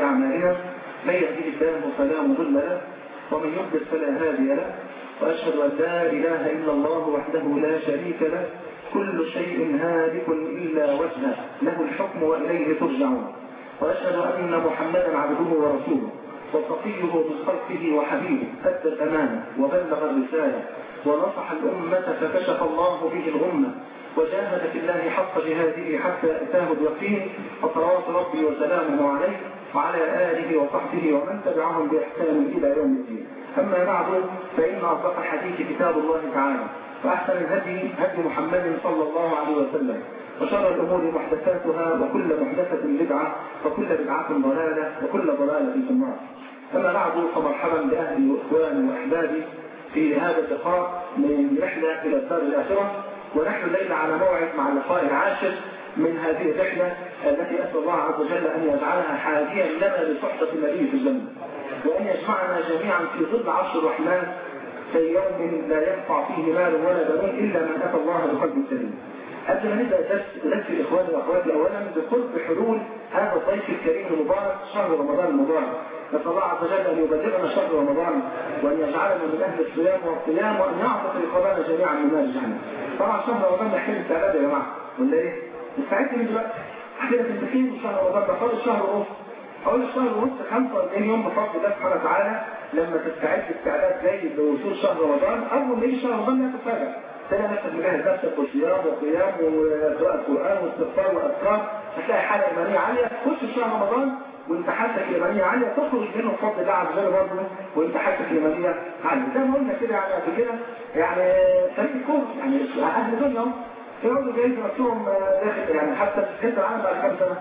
أعمالنا من يهده الله فلا مضل له ومن يضلل فلا هادي له وأشهد أن لا إله إلا الله وحده لا شريك له كل شيء هالك إلا وجهه له الحكم وإليه ترجعون وأشهد أن محمدا عبده ورسوله وصفيه من خلقه وحبيبه أدى الأمانة وبلغ الرسالة ونصح الأمة فكشف الله به الغمة وجاهد في الله حق جهاده حتى أتاه اليقين فصلوات ربي وسلامه عليه وعلى آله وصحبه ومن تبعهم بإحسان إلى يوم الدين أما بعد فإن أصدق الحديث كتاب الله تعالى وأحسن الهدي هدي محمد صلى الله عليه وسلم وشر الأمور محدثاتها وكل محدثة بدعة وكل بدعة ضلالة وكل ضلالة في النار أما بعد فمرحبا بأهلي وإخواني وأحبابي في هذا اللقاء من رحلة إلى الدار الآخرة ونحن الليلة على موعد مع اللقاء العاشر من هذه الرحلة التي أسأل الله عز وجل أن يجعلها حاديا لنا لصحبة النبي في الجنة وأن يجمعنا جميعا في ظل عرش الرحمن في يوم لا ينفع فيه مال ولا بنون إلا من أتى الله بقلب سليم قبل ما نبدا درس اذكر اخواني واخواتي اولا بقرب حلول هذا الضيف الكريم المبارك شهر رمضان المبارك نسال الله عز وجل ان يبلغنا شهر رمضان وان يجعلنا من اهل الصيام والقيام وان يعطف رقابنا جميعا من نار جهنم طبعا شهر رمضان محتاج استعداد يا جماعه ولا ايه؟ مستعد من دلوقتي احكي لك انت فين شهر رمضان ده فاضل شهر ونص اول الشهر ونص 45 يوم بفضل الله سبحانه وتعالى لما تستعد استعداد جيد لوصول شهر رمضان اول ما يجي شهر رمضان لا تتفاجئ تلاقي نفسك مجهز نفسك وصيام وقيام وقراءة القرآن واستغفار وأذكار هتلاقي حالة إيمانية عالية تخش شهر رمضان وانت حالتك الإيمانية عالية تخرج منه بفضل الله عز وجل برضه وانت حالتك الإيمانية عالية زي ما قلنا كده يعني قبل كده يعني فريق الكون يعني أهل الدنيا يقعدوا جايز نفسهم داخل يعني حتى في كأس العالم بعد كام سنة؟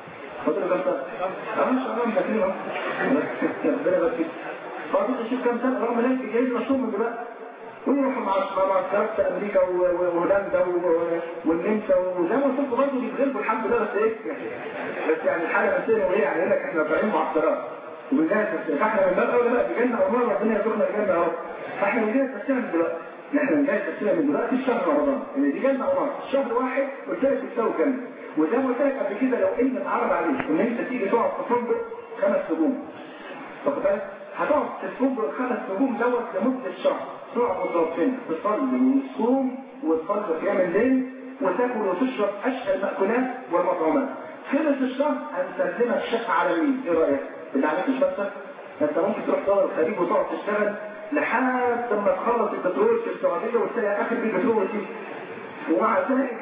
فاضل كام سنة؟ اه ان شاء الله مذاكرين اهو ربنا يبارك فيك فاضل نشوف كام سنة رغم ان جايز نفسهم من دلوقتي ويروحوا مع معسكرات في امريكا وهولندا والنمسا وزي ما قلت برضه بيتغلبوا الحمد لله بس ايه بس يعني الحاله النفسيه وايه يعني يقول لك احنا طالعين معسكرات وبنجهز نفسنا فاحنا من باب اولى بقى بجنه او نار ربنا يرزقنا الجنه اهو فاحنا بنجهز نفسنا من دلوقتي احنا بنجهز نفسنا من دلوقتي في شهر رمضان ان دي جنه او نار شهر واحد قلت لك بتساوي جنه وزي ما قلت لك قبل كده لو ان اتعرض عليك ان انت تيجي تقعد في فندق خمس نجوم واخد بالك هتقعد في الفندق الخمس نجوم دوت لمده شهر تقعد متوفين تصلي وتصوم وتصلي قيام الليل وتاكل وتشرب اشهى المأكولات والمطعومات خلص الشهر هنسلمك شقة على مين؟ ايه رأيك؟ اللي عليك مش نفسك؟ انت ممكن تروح دور الخليج وتقعد تشتغل لحد لما تخلص البترول في السعودية وتلاقي اخر بيه بترول وتيجي ومع ذلك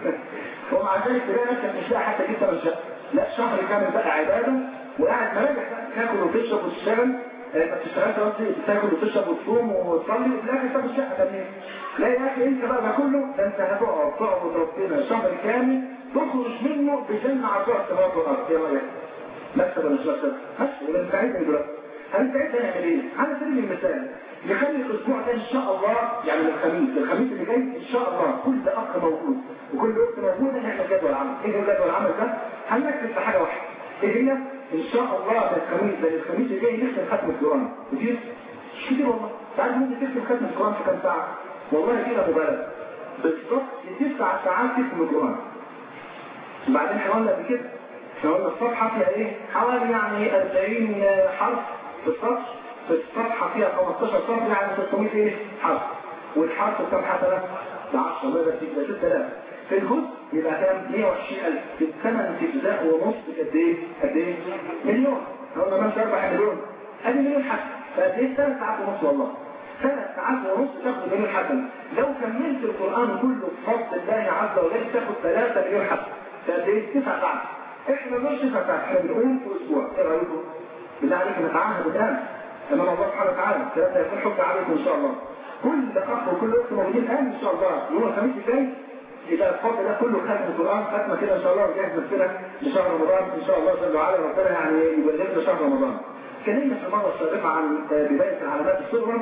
ومع ذلك تلاقي نفسك مش لاقي حتى جدا من شقة لا شهر كامل بقى عبادة وقاعد مراجع تاكل وتشرب وتشتغل ما بتشتغلش قصدي بتاكل وتشرب وتصوم وتصلي وفي الاخر تاخد شقه تانية لا يا اخي انت بقى ده كله ده انت هتقعد تقعد ربنا شهر كامل تخرج منه بجنه عرضها السماوات والارض ايه رايك؟ مكسب ولا مش مكسب؟ مكسب ولا نستعد من دلوقتي هنستعد نعمل ايه؟ على سبيل المثال نخلي الاسبوع ده ان شاء الله يعني الخميس الخميس اللي جاي ان شاء الله كل اخ موجود وكل اخت موجوده نعمل جدول عمل ايه جدول العمل ده؟ هنركز في حاجه واحده ايه هي؟ ان شاء الله ده الخميس ده الخميس الجاي نختم ختم القران كتير مش كتير والله تعرف ممكن تختم ختم القران في كام ساعه والله كده مبالغ بالظبط تسع ساعات تختم القران وبعدين احنا قلنا قبل كده احنا قلنا الصفحه فيها ايه حوالي يعني 40 حرف في السطر في الصفحه فيها 15 سطر يعني 600 ايه حرف والحرف كام حسنه؟ ب 10 ماذا تبقى 6000 في الجزء يبقى كام 120000 في الثمن في اجزاء ونص قد ايه قد ايه مليون قلنا ما اربح مليون ادي مليون حسن فقد ايه ثلاث ساعات ونص والله ثلاث ساعات ونص تاخد مليون حسن لو كملت القران كله بفضل الله عز وجل تاخد 3 مليون حسن فقد ايه تسع ساعات احنا مش تسع ساعات احنا بنقول في اسبوع ايه رايكم بالله عليك نتعاهد الان امام الله سبحانه وتعالى الكلام ده يكون حكم عليكم ان شاء الله كل اخ وكل اخت موجودين الان ان شاء الله يوم الخميس الجاي يبقى الفضل ده كله ختم القرآن ختمة كده إن شاء الله ونجهز نفسنا لشهر رمضان إن شاء الله جل وعلا ربنا يعني يبلغنا شهر رمضان. اتكلمنا في المرة السابقة عن بداية العلامات الصغرى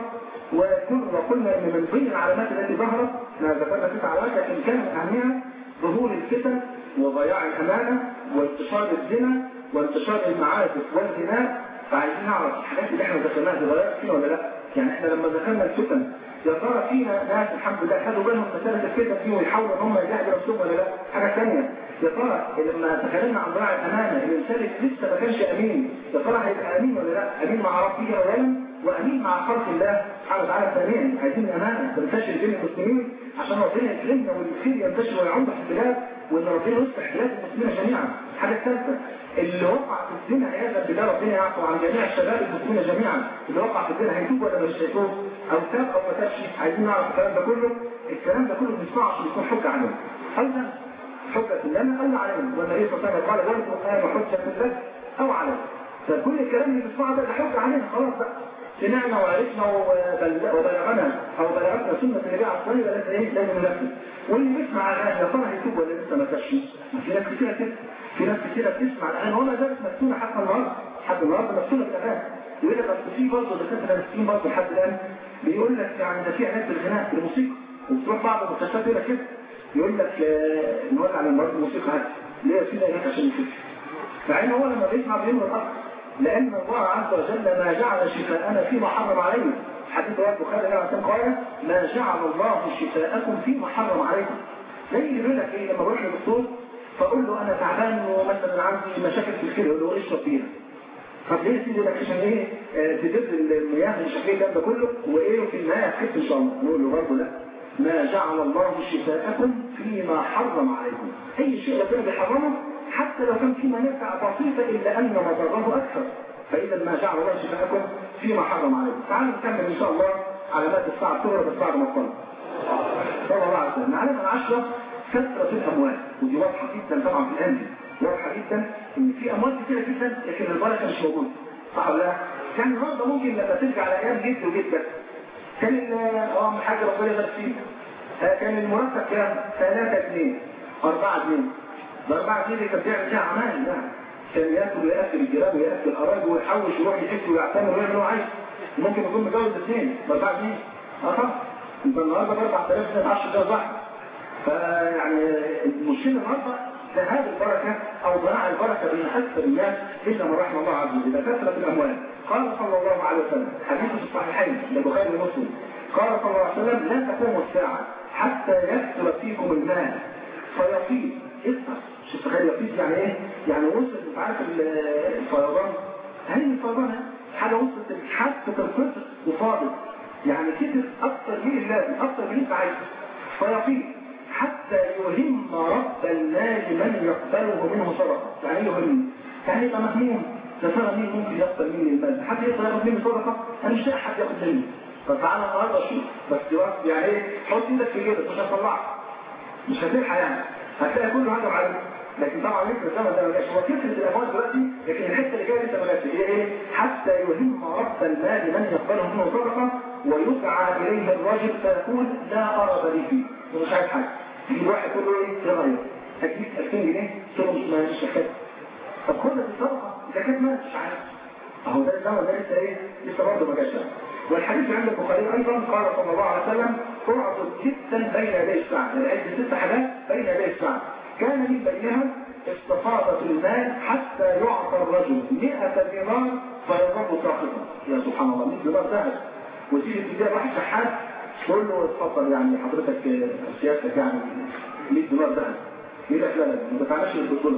وقلنا إن من ضمن العلامات التي ظهرت احنا ذكرنا تسع علامات لكن كان من أهمها ظهور الفتن وضياع الأمانة وانتشار الزنا وانتشار المعازف والزنا فعايزين نعرف الحاجات اللي احنا ذكرناها دي ضيعت فينا ولا لا؟ يعني احنا لما دخلنا الفتن يا ترى فينا ناس الحمد لله خدوا بالهم مسألة الفتن فيه ويحاولوا ان هم يجاهدوا نفسهم ولا لا؟ حاجة ثانية يا ترى لما تكلمنا عن ضياع الامانة الانسان اللي لسه ما كانش امين يا ترى هيبقى امين ولا لا؟ امين مع ربه اولا وامين مع خلق الله سبحانه وتعالى ثانيا عايزين امانه تنتشر بين المسلمين عشان ربنا يكرمنا والخير ينتشر ويعم في البلاد وان ربنا يصلح بلاد المسلمين جميعا الحاجه الثالثه اللي وقع في الزنا عياذا بالله ربنا يعفو عن جميع الشباب المسلمين جميعا اللي وقع في الزنا هيتوب ولا مش هيتوب او تاب او ما تابش عايزين نعرف الكلام ده كله الكلام ده كله ما بنسمعش بيكون حجه علينا اولا حجه لنا او علينا والنبي صلى الله عليه وسلم قال لا القران حجه لك او علينا فكل الكلام اللي بنسمعه ده حجه علينا خلاص بقى سمعنا وعرفنا وبلغنا او بلغتنا سنه النبي عليه الصلاه والسلام ايه لازم ننفذ واللي بيسمع اغاني يا ترى هيتوب ولا لسه ما تابش في ناس كتيره كده في ناس كتيره بتسمع الاغاني وما زالت مفتونه حتى النهارده حتى النهارده مفتونه بالاغاني يقول لك اصل في برضه دكاتره نفسيين برضه لحد الان بيقول لك يعني ده في علاج بالغناء بالموسيقى وبتروح بعض المستشفيات يقول لك كده يقول لك آه نولع على المرض الموسيقى هات ليه يا سيدي هناك عشان يشوف مع ان هو لما بيسمع بيمر اكتر لأن الله عز وجل ما جعل شفاءنا فيما حرم علينا حديث رواه البخاري عليه وسلم قال ما جعل الله شفاءكم فيما حرم عليكم زي اللي بيقول لك ايه لما بروح للدكتور فاقول له انا تعبان ومثلا عندي مشاكل في الكلى يقول له اشرب فيها طب ليه يا سيدي لك عشان ايه آه تدب المياه الشكليه الكلام ده كله وايه وفي النهايه هتخف ان شاء الله نقول له برضه لا ما جعل الله شفاءكم فيما حرم عليكم اي شيء ربنا بيحرمه حتى لو كان في منافع بسيطة إلا أن مضره أكثر فإذا ما جعل الله شفاءكم فيما حرم عليكم تعالوا نكمل إن شاء الله علامات الساعة الصغرى بس بعد ما نصلي صلى الله عليه وسلم العلامة العشرة كثرة الأموال ودي واضحة جدا طبعا في الآن واضحة جدا إن في أموال كثيرة جدا لكن البركة مش موجودة صح ولا لا؟ كان النهارده ممكن لما ترجع لأيام جد وجدك كان اه من حاجة ربنا يبارك فيك كان المرتب كام؟ 3 جنيه 4 جنيه الأربعة جنيه اللي كان بيعمل فيها عمال لا كان ياكل ويأكل الجيران ويأكل القرايب ويحوش يروح يحس ويعتمر ويعمل اللي هو عايزه ممكن يكون متجوز اثنين بأربعة جنيه اه طبعا انت النهارده ب 4000 جنيه 10 جنيه واحد فيعني المشكله النهارده ذهاب البركه او ضياع البركه بين اكثر الناس الا من رحم الله عز وجل كثره الاموال قال صلى الله عليه وسلم حديث في الصحيحين للبخاري ومسلم قال صلى الله عليه وسلم لا تقوم الساعه حتى يكثر فيكم المال فيفيض اكثر مش تخيل يفيض يعني ايه؟ يعني وصل انت عارف الفيضان هل الفيضان حاجه وصلت حتى القطر وفاضت يعني كتر اكثر من اللازم اكثر من اللي انت عايزه فيفيض حتى يهم رب المال من يقبله منه صدقه يعني ايه يهم يعني يبقى مهموم ده ترى مين ممكن يقبل مني المال حد يقدر ياخد مني صدقه انا مش لاقي حد ياخد مني فتعالى النهارده شوف بس يعني ايه حط ايدك في جيبك مش هتطلعها مش هتلحق يعني هتلاقي كله عنده عليه لكن طبعا لسه الزمن ده ما جاش هو كثره الاموال دلوقتي لكن الحته اللي جايه لسه ما جاتش هي ايه؟ حتى يهم رب المال من يقبله منه صدقه ويدعى اليه الرجل فيقول لا ارى لي فيه ومش عايز حاجه يجي واحد يقول له ايه؟ يا غير هتجيب 2000 جنيه تقول له مش مش محتاج طب خد الصدقه اذا كانت ما مش عارف اهو ده الزمن ده لسه ايه؟ لسه برضه ما جاش والحديث عند البخاري ايضا قال صلى الله عليه وسلم تعرض جدا بين يدي الساعه العد ست حاجات بين يدي الساعه كان من بينها استفاضة المال حتى يعطى الرجل 100 دينار فيظل ساقطا يا سبحان الله 100 دينار ذهب وتيجي تجيب واحد شحات تقول له اتفضل يعني حضرتك سيادتك يعني 100 دينار ذهب يقول لك لا لا ما دفعناش للدكتور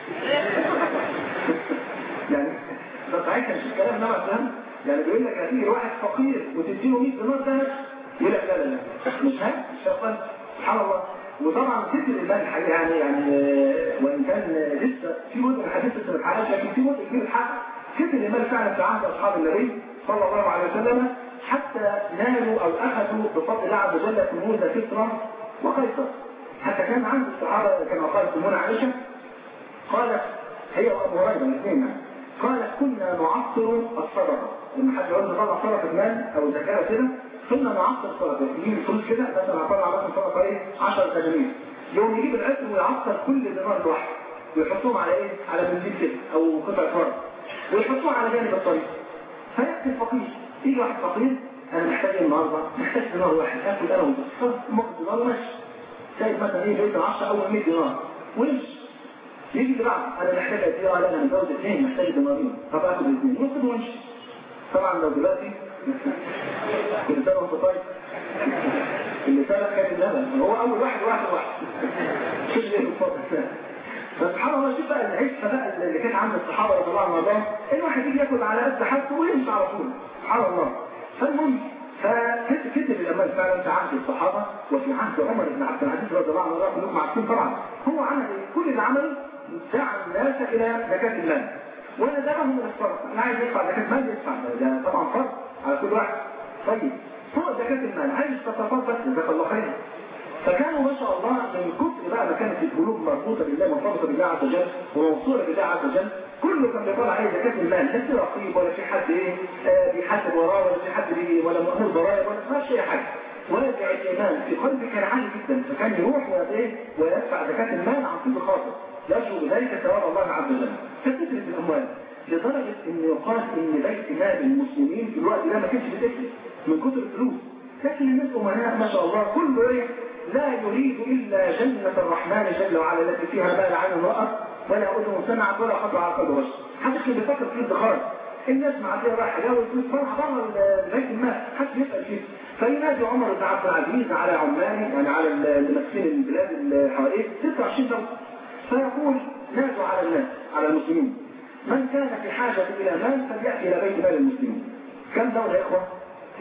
يعني ده ساعتها مش الكلام ده مثلا يعني بيقول لك هتيجي واحد فقير وتديله 100 دينار ذهب يقول لك لا لا لا مش ها مش شغال سبحان الله وطبعا ذكر المال الحقيقه يعني يعني وان كان لسه في جزء من الحديث لسه ما اتحققش لكن في جزء كبير اتحقق ذكر المال فعلا في عهد اصحاب النبي صلى الله عليه وسلم حتى نالوا او اخذوا بفضل الله عز وجل كنوز كسرى وقيصر حتى كان عند الصحابه كما قالت امنا عائشه قالت هي وابو هريره الاثنين قالت كنا نعصر الصدقه لما حد يقول نطلع صدقه مال او زكاه كده كنا نعصر الصدقه يجيب الفلوس كده مثلا هطلع مثلا صدقه ايه 10 دنانير يوم يجيب العطر ويعصر كل دينار لوحده ويحطهم على ايه على بنزين كده او قطع فرد ويحطوه على جانب الطريق فياتي الفقير يجي واحد فقير انا محتاج ايه النهارده محتاج دينار واحد اكل انا وانت ممكن دينار وماشي سايب مثلا ايه بيت 10 اول 100 دينار ويمشي يجي اللي بعد انا محتاج قد ايه لا انا متجوز اثنين محتاج دينارين طب اخد الاثنين ياخد ويمشي طبعا لو دلوقتي كل سنه وانت طيب اللي سالك كان اللبن هو اول واحد واحد واحد شوف ايه الفضل فسبحان الله شوف بقى العزه بقى اللي كانت عند الصحابه رضي الله عنهم الواحد يجي ياكل على قد حالته ويمشي على طول سبحان الله فالمهم فكتب الأمال فعلا في عهد الصحابة وفي عهد عمر بن عبد العزيز رضي الله عنه كلكم عارفين طبعا هو عمل ايه؟ كل اللي عمله دعا الناس إلى زكاة المال ونزلهم من الفرض أنا عايز يدفع زكاة مال يدفع ده طبعا فرض على كل واحد طيب فوق زكاة المال عايز تتصدق جزاك الله خيرا فكانوا ما شاء الله من كتر بقى ما كانت القلوب مربوطه بالله مرتبطه بالله عز وجل وموصوله بالله عز وجل كله كان بيطلع عليه زكاه المال لا في رقيب ولا في حد ايه آه بيحاسب وراه ولا في حد بي ولا مأمور ضرائب ولا ما فيش اي حاجه وازع الايمان في قلبي كان عالي جدا فكان يروح وايه ويدفع زكاه المال عن كل خاطر يرجو بذلك ثواب الله عز وجل فكثرت الاموال لدرجه ان يقال ان بيت مال المسلمين في الوقت ده ما كانش بتفلس من كتر الفلوس لكن الناس امناء ما شاء الله كله ايه لا يريد إلا جنة الرحمن جل وعلا التي فيها ما لا عين رأت ولا أذن سمعت ولا خطر على قلب بشر حدش اللي بيفكر في الادخار الناس معديه رايحه جايه والفلوس فرحه بره بيت المال حدش يسال فيه فينادي عمر بن عبد العزيز على عماله يعني على المسكين البلاد اللي حواليه 26 دوله فيقول نادوا على الناس على المسلمين من كان في حاجه الى مال فلياتي الى بيت مال المسلمين كم دوله يا اخوه؟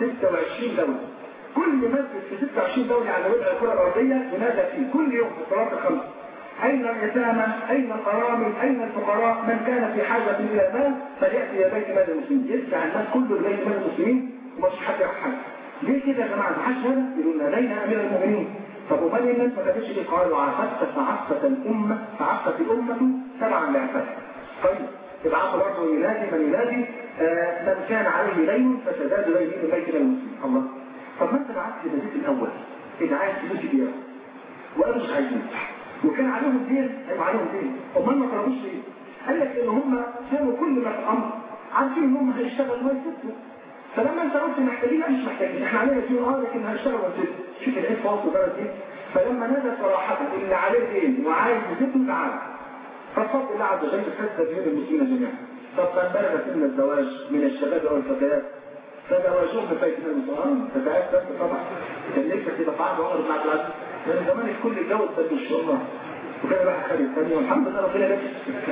26 دوله كل مسجد في 26 دولة على وجه الكرة الأرضية ينادى فيه كل يوم في الصلاة الخمس أين اليتامى؟ أين الأرامل؟ أين الفقراء؟ من كان في حاجة إلى مال فليأتي إلى بيت مال المسلمين، يدفع الناس كله لبيت مال المسلمين ومش حد ياخد حاجة. ليه كده يا جماعة؟ ما حدش هنا يقولون لدينا أمير المؤمنين. طب ومال الناس ما كانتش دي قالوا عفت فعفت الأمة فعفت الأمة تبعا لعفتها. طيب يبقى برضه ينادي من ينادي آه من كان عليه دين فسداد دينه من بيت مال المسلمين. الله طب ما انت بعت في النزيف الاول اللي عايز فلوس كبيره وقالوا مش عايزين وكان عليهم دين ايوه عليهم دين امال ما طلبوش ليه؟ قال لك ان هم كانوا كل ما في الامر عارفين ان هم هيشتغلوا ويسدوا فلما انت قلت محتاجين مش محتاجين احنا علينا دين اه لكن هنشتغل ويسدوا شوف العيب فاصل درجه ايه فلما نادى صراحه اللي عليه دين وعايز يسدوا تعالى فبفضل الله عز وجل حسب دين المسلمين جميعا طب من بلغ سن الزواج من الشباب او الفتيات فزواجهم في بيت المسلمين فتيات بس طبعا كان نفسك تبقى في عهد عمر بن عبد العزيز لان زمان الكل اتجوز بس ان شاء الله وكان الواحد خد الثانيه والحمد لله ربنا لك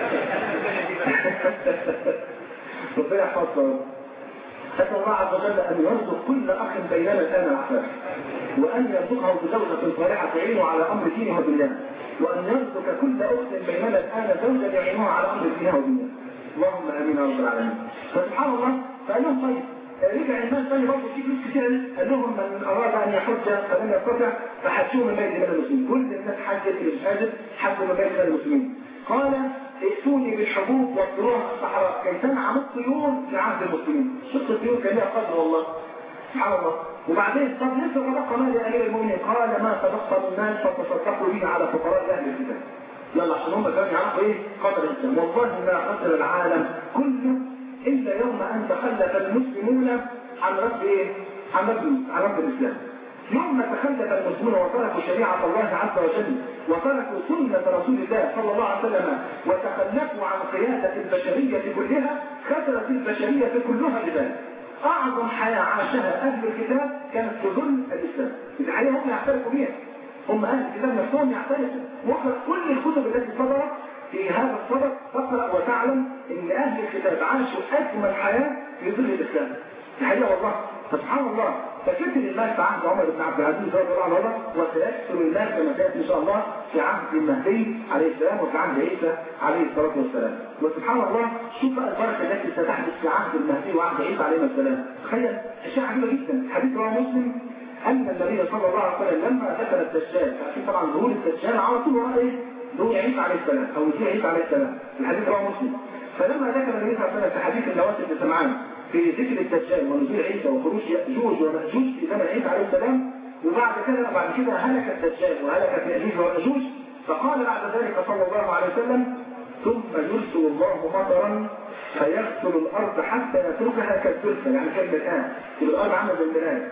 ربنا يحفظنا أسأل الله عز وجل أن يرزق كل أخ بيننا الآن الأحفاد وأن يرزقه بزوجة صالحة تعينه على أمر دينه ودنياه وأن يرزق كل أخت بيننا الآن زوجا يعينها على أمر دينها ودنياه اللهم آمين يا رب العالمين فسبحان الله فقال لهم طيب رجع الناس تاني برضه في فلوس كتير قال لهم من اراد ان يحج فلم يستطع فحجوه من بيت مال المسلمين كل الناس حجت اللي مش حاجت حجوا من بيت مال المسلمين قال ائتوني بالحبوب والطيور في الصحراء كي تنعم الطيور في عهد المسلمين شفت الطيور كان لها قدر والله سبحان الله وبعدين طب لسه تبقى مال يا امير المؤمنين قال ما تبقى من مال فتصدقوا به على فقراء اهل الكتاب يلا عشان هم كانوا يعرفوا ايه قدر الاسلام والله ما قدر العالم كله إلا يوم أن تخلف المسلمون عن رب إيه؟ عن رب عن رب الإسلام. يوم ما تخلف المسلمون وتركوا شريعة الله عز وجل وتركوا سنة رسول الله صلى الله عليه وسلم وتخلفوا عن قيادة البشرية كلها خسرت البشرية كلها بذلك. أعظم حياة عاشها أهل الكتاب كانت في ظل الإسلام. الحياة هم يعترفوا بها. هم أهل الكتاب نفسهم يعترفوا واقرأ كل الكتب التي صدرت في هذا الصدد تقرأ وتعلم ان اهل الكتاب عاشوا اجمل حياة في ظل الاسلام الحقيقة والله سبحان الله فكتر المال في عهد عمر بن عبد العزيز رضي الله عنه وسيكثر المال كما سياتي ان شاء الله في عهد المهدي عليه السلام وفي عهد عيسى عليه الصلاه والسلام وسبحان الله شوف بقى البركه التي ستحدث في عهد المهدي وعهد عيسى عليه السلام تخيل اشياء عجيبه جدا حديث رواه مسلم ان النبي صلى الله عليه وسلم لما دخل الدجال فاكيد طبعا ظهور الدجال على طول وراه ايه؟ ظهور عيسى عليه السلام او نزول عيسى عليه السلام الحديث رواه مسلم فلما ذكر النبي صلى الله عليه وسلم في حديث النواس بن سمعان في ذكر الدجال ونزول عيسى وخروج ياجوج وماجوج في زمن عيسى عليه السلام وبعد كده بعد كده هلك الدجال وهلكت ياجوج وماجوج فقال بعد ذلك صلى الله عليه وسلم ثم يرسل الله مطرا فيغسل الارض حتى يتركها كالزلفه يعني كلمه الان تبقى الارض عامله زي المرايه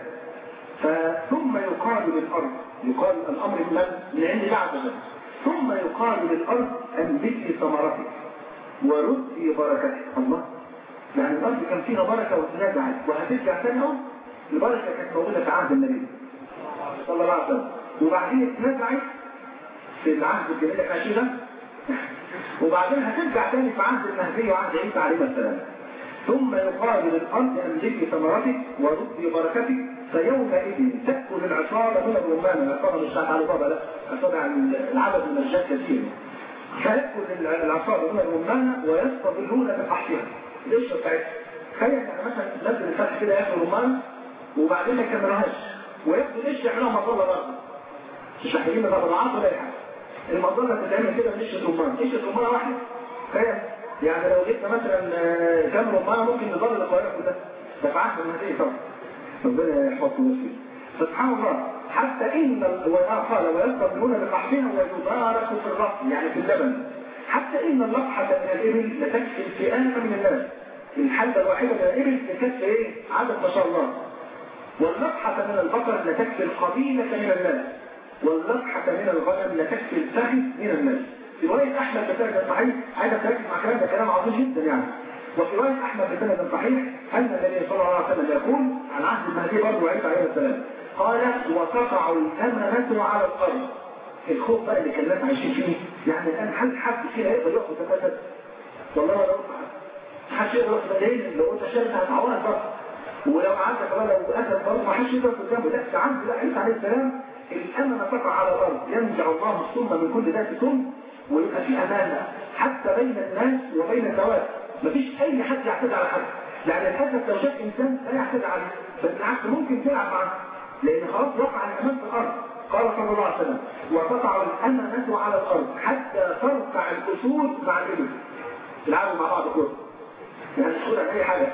فثم يقال للارض يقال الامر من من عند الله عز وجل ثم يقال للارض انبتي ثمرتك وردي بركتك الله يعني الارض كان فيها بركه وتنازعت وهترجع تاني اهو البركه كانت موجوده في عهد النبي صلى الله عليه وسلم وبعدين اتنازعت في العهد الجميل اللي احنا فيه ده وبعدين هترجع تاني في عهد المهدي وعهد عيسى عليه السلام ثم يقال للارض املكي ثمرتك وردي بركتك فيومئذ تاكل العصابه من الرمان العصابه مش بتاعت علي بابا لا عصابه عن العبد من الرجال كثير فيأكل العصابة من الرمان ويستظلون بقحطها القشرة بتاعتها تخيل يعني مثلا نزل الفتح كده ياكل رمان وبعدين ما يكملوهاش وياخدوا القشرة يعملوها مظلة برضه مش محتاجين مظلات ولا اي حاجة المظلة بتتعمل كده من قشرة رمان قشرة رمان واحدة تخيل يعني لو جبنا مثلا كام رمان ممكن نظل القاهرة كلها ده في عهد المهدي طبعا ربنا يحفظه ويسلم سبحان الله حتى إن قال ويستظلون بقحطها ويبارك في الرقم يعني في اللبن حتى إن اللقحة من الإبل لتكفي الفئام من الناس الحلبة الواحدة من الإبل لتكفي إيه؟ عدد ما شاء الله واللقحة من البقر لتكفي القبيلة من الناس واللقحة من الغنم لتكفي الفهم من الناس في رواية أحمد بسند صحيح عايز تركز مع كلام ده كلام عظيم جدا يعني وفي رواية أحمد بسند صحيح أن النبي صلى الله عليه وسلم يقول عن عهد المهدي برضه وعيسى عليه السلام قال وتقع الأمنة على الأرض الخوف بقى اللي كان الناس عايشين فيه يعني الآن هل حد فينا يقدر يقف يتفسد والله لو حدش يقدر يقف ليه لو قلت شارك هتعورك بقى ولو قعدت كمان لو أسد برضه ما حدش يقدر قدامه لا ده عند لا عيسى عليه السلام الأمنة تقع على الأرض ينزع الله السم من كل ذات سم ويبقى في أمان بقى حتى بين الناس وبين الدواب مفيش أي حد يعتدي على حد يعني الأسد لو شاف إنسان لا يعتدي عليه بل بالعكس ممكن تلعب معاه لأن خلاص وقع الأمان في الأرض قال صلى الله عليه وسلم وتقع الأمنة على الأرض حتى ترقع الأسود مع الإبل يلعبوا مع بعض كورة يعني مش كورة أي حاجة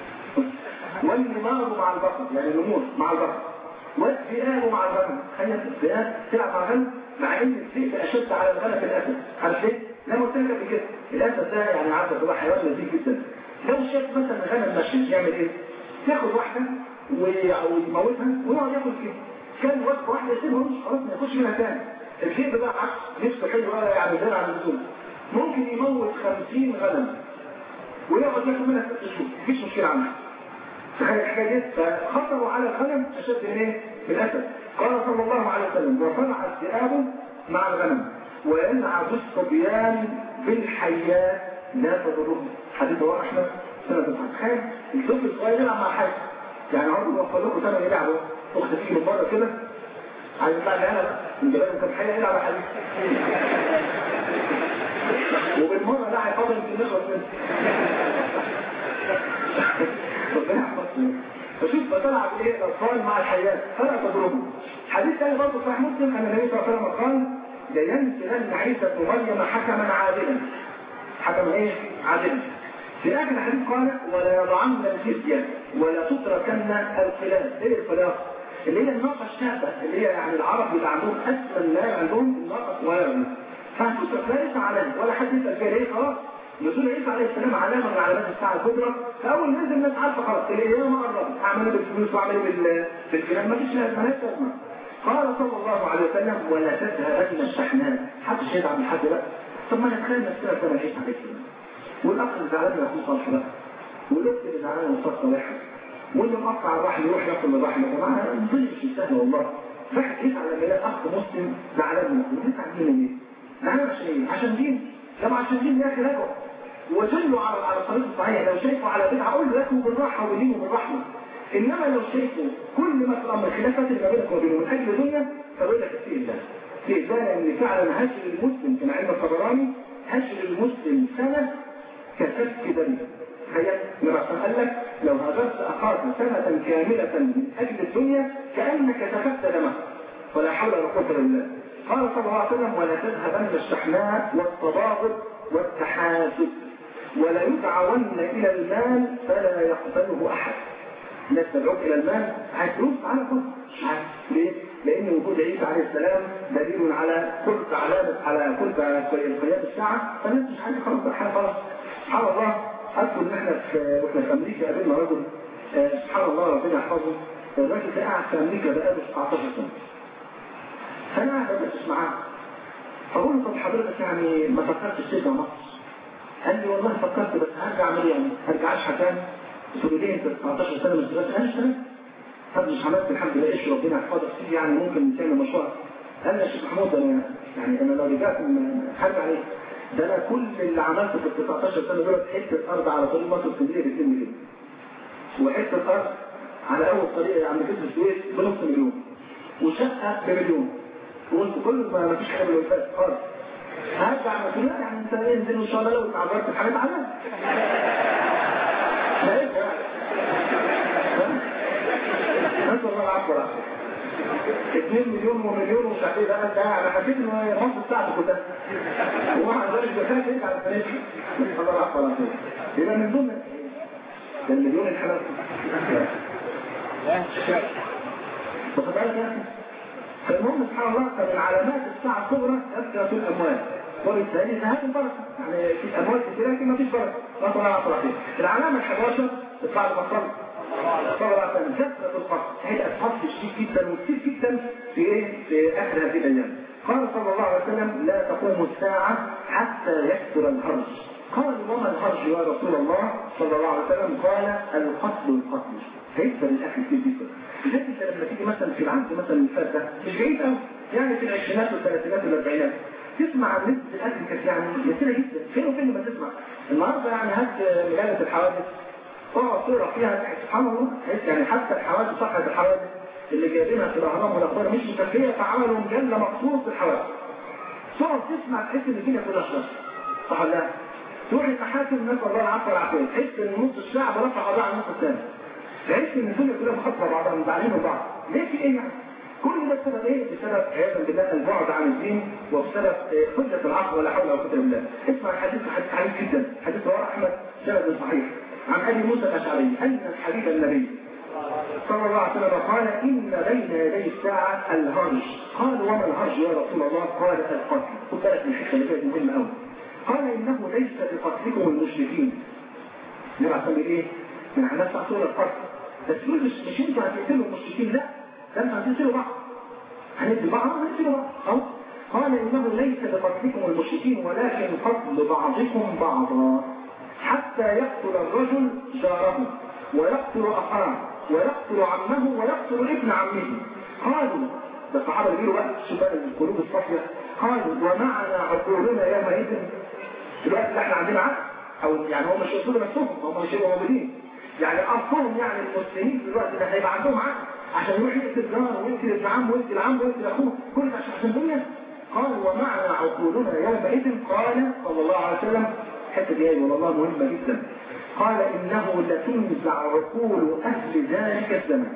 والنمار مع البقر يعني النمور مع البقر والذئاب مع الغنم تخيل الذئاب تلعب مع الغنم مع ان الذئب اشد على الغنم في الاسد عارف ليه؟ لا قلت لك قبل كده الاسد ده يعني عارف هو حيوان لذيذ جدا لو شاف مثلا غنم ماشي يعمل ايه؟ ياخد واحده ويموتها ويقعد ياكل فيها كان وقت واحده يسيبها خلاص ما ياكلش منها تاني الذئب بقى عكس نفسه حلو بقى يعني زي على اللزوم ممكن يموت 50 غنم ويقعد ياكل منها ست شهور مفيش مشكله عنها تخيل الحاجه دي فخطروا على الغنم اشد من ايه؟ من الاسد قال صلى الله عليه وسلم وصنع الذئاب مع الغنم ويلعب الصبيان بالحيات لا تضرهم حديث هو احمد سنة تخيل الطفل الصغير يلعب مع حاجه يعني عمره وصل لكم سنه يلعبوا اخت تيجي من بره كده عايز يطلع لي انا من جبال كان حقيقه يلعب حديث وبالمره لا هيفضل يمكن نخلص منه ربنا يحفظنا فشوف بتلعب ايه الاطفال مع الحياه فلا تضربه حديث ثاني برضه صحيح مسلم ان النبي صلى الله عليه وسلم قال لينزلن عيسى ابن مريم حكما عادلا حكما ايه عادلا في اخر الحديث قال ولا يضعن الجزيه ولا تتركن الخلاف ايه الخلاف اللي هي الناقه الشابه اللي هي يعني العرب بيبقى عندهم اسفل ما عندهم الناقه الصغيره فهتترك لا ليس علامه ولا حد يسال فيها ليه خلاص نزول عيسى عليه السلام علامه من علامات الساعه الكبرى فاول ما نزل الناس عارفه خلاص الايام قربت اعمل بالفلوس واعمل بال بالكلام ما فيش لازمه مالهاش لازمه قال صلى الله عليه وسلم ولا تذهبن الشحناء محدش يدعم من حد بقى طب ما نتخيل نفسنا زي ما عيسى عليه السلام والاخ اللي زعلان من اخوه صالح بقى والاخت اللي زعلانه من اخوه صالح واللي مقطع الرحم يروح ياكل من الرحم يا جماعه الدنيا مش سهله والله واحد يزعل لما يلاقي اخ مسلم زعلان من اخوه يزعل منه ليه؟ زعلان عشان ايه؟ عشان دين طب عشان دين يا اخي راجع ودله على على الطريق الصحيح لو شايفه على بدعه قول له لكم بالراحه ولينه بالرحمه انما لو شايفه كل ما في الامر خلافات اللي ما بينك وبينه من اجل دنيا فبقول لك في الله في الله ان فعلا هجر المسلم كما علم الطبراني هجر المسلم سنه كسفك دم تخيل النبي قال لك لو هجرت اخاك سنه كامله من اجل الدنيا كانك سفكت دمه ولا حول ولا قوه الا بالله قال صلى الله عليه وسلم ولا تذهبن الشحناء والتباغض والتحاسد ولا يدعون الى المال فلا يقبله احد الناس تدعوك الى المال عايز فلوس تعالى خد مش عارف ليه؟ لان وجود عيسى عليه السلام دليل على كل علامه على كل قيام الساعه فالناس مش عايزه خلاص بقى حاجه خلاص سبحان الله اذكر ان احنا في واحنا في امريكا قابلنا رجل آه سبحان الله ربنا يحفظه الراجل ده قاعد في امريكا بقاله 19 سنه فانا قاعد بدرس معاه فقول له طب حضرتك يعني ما فكرتش ترجع مصر قال لي والله فكرت بس هرجع اعمل ايه يعني هرجع اشحت تاني قلت له ليه انت 19 سنه مش دلوقتي انا اشتغلت طب مش عملت الحمد لله ايش ربنا يحفظك فيه يعني ممكن تعمل مشروع قال لي يا شيخ محمود انا يعني انا لو رجعت هرجع ليه ده انا كل اللي عملته في ال 19 سنه دول حته ارض على طريق مصر اسكندريه ب 2 مليون وحته ارض على اول طريق عند كتب السويس بنص مليون وشقه بمليون وانت كل ما فيش حاجه بالوفاء خالص هرجع مسؤولية يعني انت انزل ان شاء الله لو اتعبرت في حاجات عنها لا ايه نسأل الله العفو والعافية 2 مليون ومليون ومش عارف ايه ده انت انا حسيت ان هي مصر بتاعته كلها ومع ذلك بخاف ايه على الفنادق نسأل الله العفو والعافية يبقى من ضمن ده المليون الحلال واخد بالك يا اخي فالمهم سبحان الله فمن علامات الساعة الكبرى كثرة الأموال وبالتالي ذهاب البركة يعني في أموال كثيرة لكن ما فيش بركة لا طلع على طرفين العلامة ال 11 بعد ما صلى صلى الله عليه وسلم كثرة الفقر هي أسباب شديد جدا وكثير جدا في إيه في آخر هذه الأيام قال صلى الله عليه وسلم لا تقوم الساعة حتى يكثر الهرج قال وما الهرج يا رسول الله صلى الله عليه وسلم قال القتل القتل هيكثر الأكل كتير جدا لذلك انت لما تيجي مثلا في العهد مثلا اللي فات ده مش بعيد قوي يعني في العشرينات والثلاثينات والاربعينات تسمع عن نسبة الأكل كانت يعني يسيرة جدا فين وفين لما تسمع النهارده يعني هات مجلة الحوادث اقعد تقرا فيها سبحان الله يعني حتى الحوادث صحة الحوادث اللي جايبينها في الاهرام والاخبار مش مكفيه فعملوا مجله مخصوص بالحوادث تقعد تسمع تحس ان الدنيا كلها شر صح ولا لا؟ تروح المحاكم نسال الله العفو والعافيه تحس ان نص الشعب رفع قضاء على النص الثاني تحس ان الدنيا كلها مخاطبه بعضها مزعلين من بعض ليه في ايه يعني؟ كل ده بسبب ايه؟ بسبب عياذا بالله البعد عن الدين وبسبب قله العقل ولا حول ولا قوه الا بالله. اسمع الحديث حديث عجيب جدا، حديث رواه احمد سند صحيح. عن ابي موسى الاشعري ان الحبيب النبي صلى الله عليه وسلم قال ان بين يدي الساعه الهرج. قال وما الهرج يا رسول الله؟ قال القتل. خد بالك من الحته اللي كانت مهمه قوي. قال انه ليس بقتلكم المشركين. النبي عليه ايه؟ من علامات تعطيل القتل. بس مش مش انتوا هتقتلوا المشركين لا ده انتوا هتقتلوا بعض. هندي بعض هندي بعض أو قال إنه ليس بقتلكم المشركين ولكن قتل بعضكم بعضا حتى يقتل الرجل جاره ويقتل أخاه ويقتل عمه ويقتل ابن عمه قالوا ده الصحابة اللي بيقولوا بقى شوف بقى القلوب الصافية قالوا ومعنا عقولنا يومئذ دلوقتي اللي احنا عندنا عقل او يعني هم مش يقصدوا نفسهم هم مش هيبقوا موجودين يعني اصلهم يعني المسلمين دلوقتي ده هيبقى عندهم عقل عشان يروح يقتل جاره ويقتل ابن عمه ويقتل عمه ويقتل اخوه كل ده عشان عشان دنيا قال ومعنا عقولنا يومئذ قال صلى الله عليه وسلم الحته دي والله مهمه جدا قال انه لتنزع عقول اهل ذلك الزمان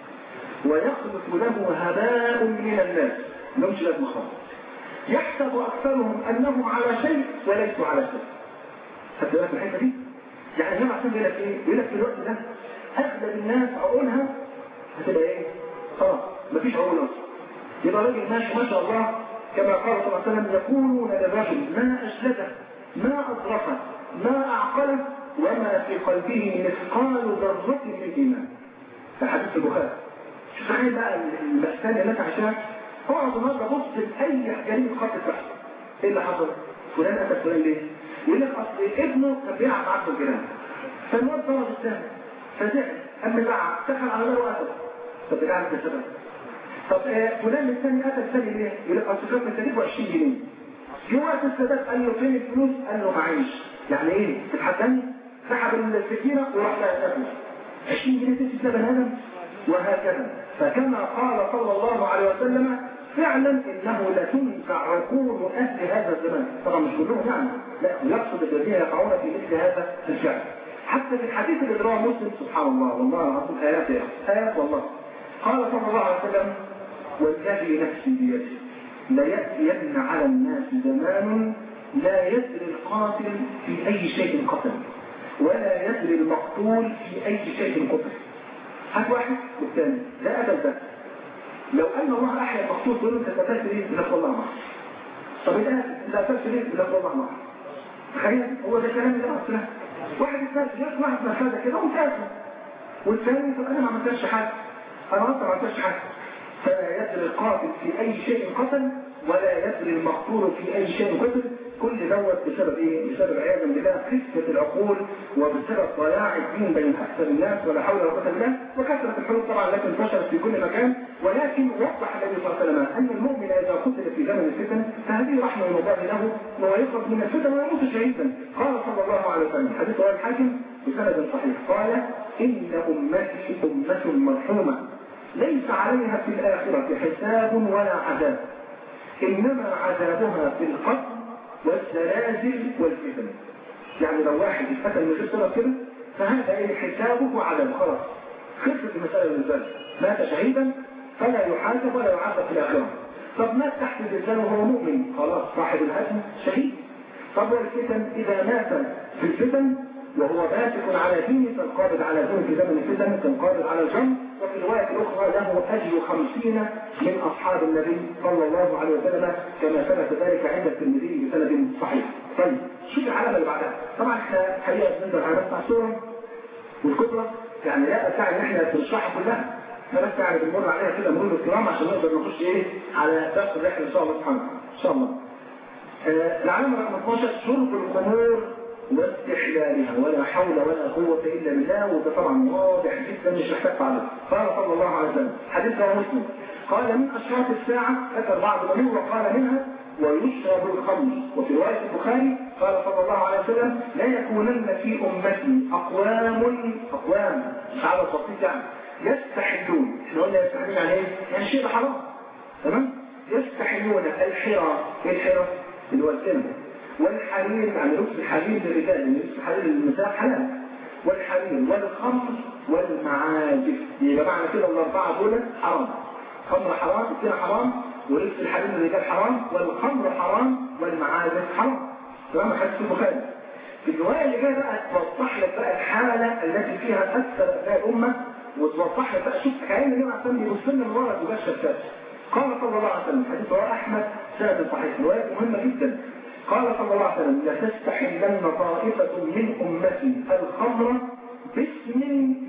ويخلق له هباء من الناس لهمش لازمه خالص يحسب اكثرهم انهم على شيء وليسوا على شيء خدت بالك من الحته دي؟ يعني النبي عشان بيقول لك ايه؟ بيقول لك في الوقت ده اغلب الناس عقولها هتبقى ايه؟ خلاص مفيش عقول اصلا يبقى راجل ماشي ما شاء الله كما قال صلى الله عليه وسلم يقولون للرجل ما اجلده ما اطرفه ما اعقله وما في قلبه مثقال ذره من ايمان ده حديث البخاري شوف تخيل بقى المأساة اللي انت عشان اقعد النهارده بص لاي جريمه خط تحت ايه اللي حصل؟ فلان قتل فلان ليه؟ يقول لك اصل ابنه كان بيلعب معاه في الجيران فالواد ضرب الثاني فزعل اما زعق دخل على دار وقتل طب ده عارف السبب طب آه فلان الثاني قتل الثاني ليه؟ يقول لك اصل كان مستجيبه 20 جنيه جه وقت السادات قال له فين الفلوس؟ قال له معيش يعني ايه؟ تتحداني؟ سحب السكينه وراح لها قتله 20 جنيه تمشي بني ادم وهكذا فكما قال صلى الله عليه وسلم فعلا انه لتنفع عقول اهل هذا الزمان طبعا مش كلهم يعني لا يقصد الذين يقعون في مثل هذا الفعل حتى في الحديث اللي رواه مسلم سبحان الله والله العظيم ايات ايات والله قال صلى الله عليه وسلم والذي نفسي بيده لياتين على الناس زمان لا يدري القاتل في اي شيء قتل ولا يدري المقتول في اي شيء قتل هات واحد والثاني ده قتل ده لو ان الله احيا المقتول تقول انت قتلت ليه؟ لك والله ما طب انت انت قتلت ليه؟ لك والله ما تخيل هو ده كلام اللي اصلا واحد الثالث جاء واحد نفذه كده وثالثه والثاني طب انا ما عملتش حاجه انا اصلا ما عملتش حاجه فلا يدري القاتل في اي شيء قتل ولا يدري المقتول في اي شيء قتل كل دوت بسبب ايه؟ بسبب عياذا بالله خفه العقول وبسبب ضياع الدين بين اكثر الناس ولا حول ولا قوه الا بالله وكثره الحروب طبعا التي انتشرت في كل مكان ولكن وضح النبي صلى الله عليه وسلم ان المؤمن اذا قتل في زمن الفتن فهذه رحمه من الله له ويخرج من الفتن ويموت شهيدا قال صلى الله عليه وسلم حديث رواه الحاكم بسند صحيح قال ان امتي امه مرحومه ليس عليها في الاخره حساب ولا عذاب انما عذابها في القتل والزلازل والفتن يعني لو واحد اتقتل من غير سبب كده فهذا ايه حسابه على خلاص خلصت المساله بالنسبه له مات شهيدا فلا يحاسب ولا يعاقب في الاخره طب مات تحت الانسان وهو مؤمن خلاص صاحب الهدم شهيد طب والفتن اذا مات في الفتن وهو ماسك على دينه فالقابض على دينه في زمن الفتن كالقابض على الجنب وفي رواية أخرى له أجر خمسين من أصحاب النبي صلى الله عليه وسلم كما ثبت ذلك عند الترمذي بسند صحيح. طيب شوف العلامة اللي بعدها طبعا احنا حقيقة بنقدر على بتاع الصورة والكترة يعني لا أساعد ان احنا نشرحها كلها احنا بس يعني بنمر عليها كده مرور الكرام عشان نقدر نخش ايه على درس الرحلة ان شاء الله سبحانه ان شاء الله. آه العلامة رقم 12 شرب الخمور واستحلالها ولا حول ولا قوة إلا بالله وده طبعا واضح جدا مش محتاج تعليق قال صلى الله عليه وسلم حديث رواه مسلم قال من أشراط الساعة ذكر بعض الأمور وقال منها ويشرب الخمر وفي رواية البخاري قال صلى الله عليه وسلم لا يكونن في أمتي أقوام أقوام مش على بسيط يعني يستحلون احنا قلنا يستحلون يعني ايه؟ يعني شيء حرام تمام؟ يستحلون الحرى ايه الحرى؟ اللي هو الزنا والحرير يعني لبس الحرير للرجال يعني لبس الحرير للنساء حلال والحرير والخمر والمعازف يبقى معنى كده الاربعه دول حرام خمر حرام الزنا حرام ولبس الحرير للرجال حرام والخمر حرام والمعازف حرام تمام حديث البخاري في الروايه اللي جايه بقى توضح لك بقى الحاله التي فيها اكثر ابناء الامه وتوضح لك بقى شوف كأن النبي عليه الصلاه يبص لنا من ورا مباشر قال صلى الله عليه وسلم حديث رواه احمد سند صحيح روايه مهمه جدا قال صلى الله عليه وسلم لتستحلن طائفة من أمتي الخمر باسم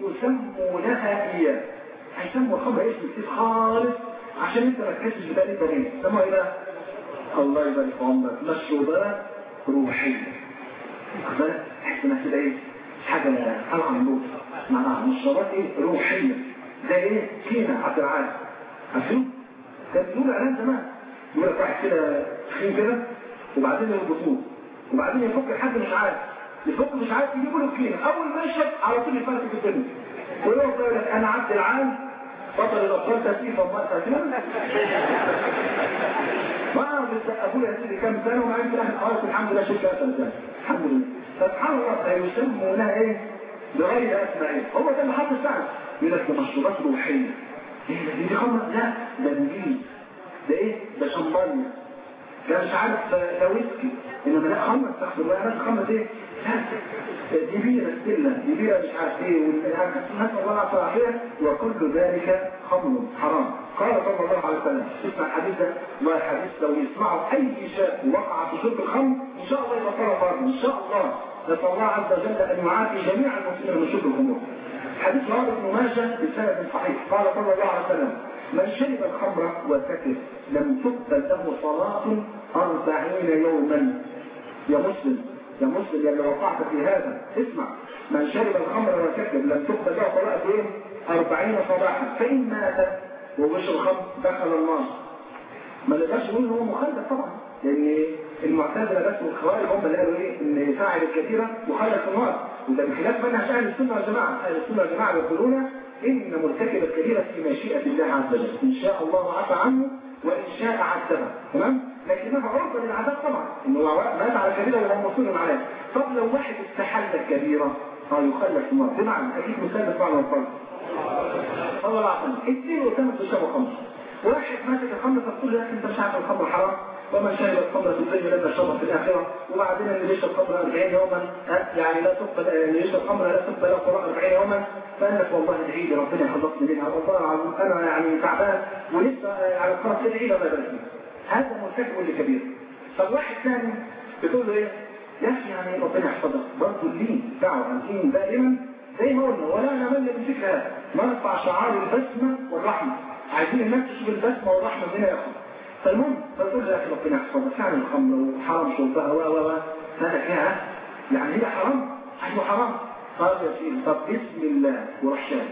يسمونها إياه هيسموا الخمر اسم كتير خالص عشان انت ما تحسش بتاني الضمير سموها ايه بقى؟ الله يبارك في عمرك مشروبات روحية بالك تحس انها كده ايه؟ حاجة طالعة من نور معناها مشروبات ايه؟ روحية زي ايه؟ كينا عبد العال عارفين؟ كان بيقول اعلان زمان يقول لك واحد كده تخين كده وبعدين يربطوه وبعدين يفك الحد مش عارف يفك مش عارف يجيبوا له كلينة اول ما يشرب على طول يفرق في الدنيا ويقف يقول لك انا عبد العال بطل الابطال تسقيف الله تسقيف ما بيسقفوا يا سيدي كام سنه وما عرفت احنا خلاص الحمد لله شفت اسال سنه الحمد لله فسبحان الله فيسمونها ايه بغير اسمائها هو ده اللي حاطط فعلا يقول لك ده مشروبات روحيه ايه دي خمر لا ده نجيل ده ايه ده شمبانيا ده مش عارف ده ويسكي انما لا خمر تحت الله ناس خمر ايه دي بيرة ستيلا دي بيرة مش عارف ايه نسأل الله العافية وكل ذلك خمر حرام قال صلى الله عليه وسلم اسمع الحديث ده والله حديث لو يسمعوا اي شاب وقع في شرب الخمر ان شاء الله يبقى فرق ان شاء الله نسأل الله عز وجل ان يعافي جميع المسلمين من شرب الخمور حديث رواه ابن ماجه بسند صحيح قال صلى الله عليه وسلم من شرب الخمر وسكر لم تقبل له صلاة أربعين يوما يا مسلم يا مسلم يا اللي وقعت في هذا اسمع من شرب الخمر وسكر لم تقبل له صلاة ايه؟ أربعين صباحا فإن مات وبشر الخمر دخل النار ما نقدرش نقول هو مخلد طبعا لان المعتزله بس والخوارج هم اللي قالوا ايه ان فاعل الكثيره مخلد في النار وده بخلاف منهج اهل السنه والجماعه اهل السنه والجماعه يقولون ان مرتكب الكبيره في مشيئه الله عز وجل ان شاء الله عفى عنه وان شاء عذبه تمام لكنها عرضه للعذاب طبعا انه مات على كبيره وهو مصر عليها طب لو واحد استحل الكبيره اه يخلد في النار بمعنى اكيد مثال معنى الفرق صلى الله عليه وسلم اثنين وثمان تشربوا خمر واحد ماسك الخمر فتقول له انت مش عارف الخمر حرام ومن شرب الخمر في الدنيا لم يشربها في الاخره وبعدين اللي يشرب خمر 40 يوما يعني لا تقبل اللي يشرب خمر لا تقبل له قراءه 40 يوما فقال لك والله ادعي لي ربنا يخلصني منها والله العظيم انا يعني تعبان ولسه على الخمر ادعي لي الله يبارك هذا مرتكب لكبير طب واحد ثاني بتقول له ايه؟ يا اخي يعني ربنا يحفظك برضه الدين دعوه عن الدين دائما زي ما قلنا ولا نمل بفكر هذا نرفع شعار البسمه والرحمه عايزين الناس تشوف البسمه والرحمه هنا يا اخوان فالمهم بقول له يا اخي ربنا يحفظك فعلا الخمر وحرام شربها و و و هذا كده يعني هي حرام ايوه حرام قال يا سيدي طب بسم الله وراح شارب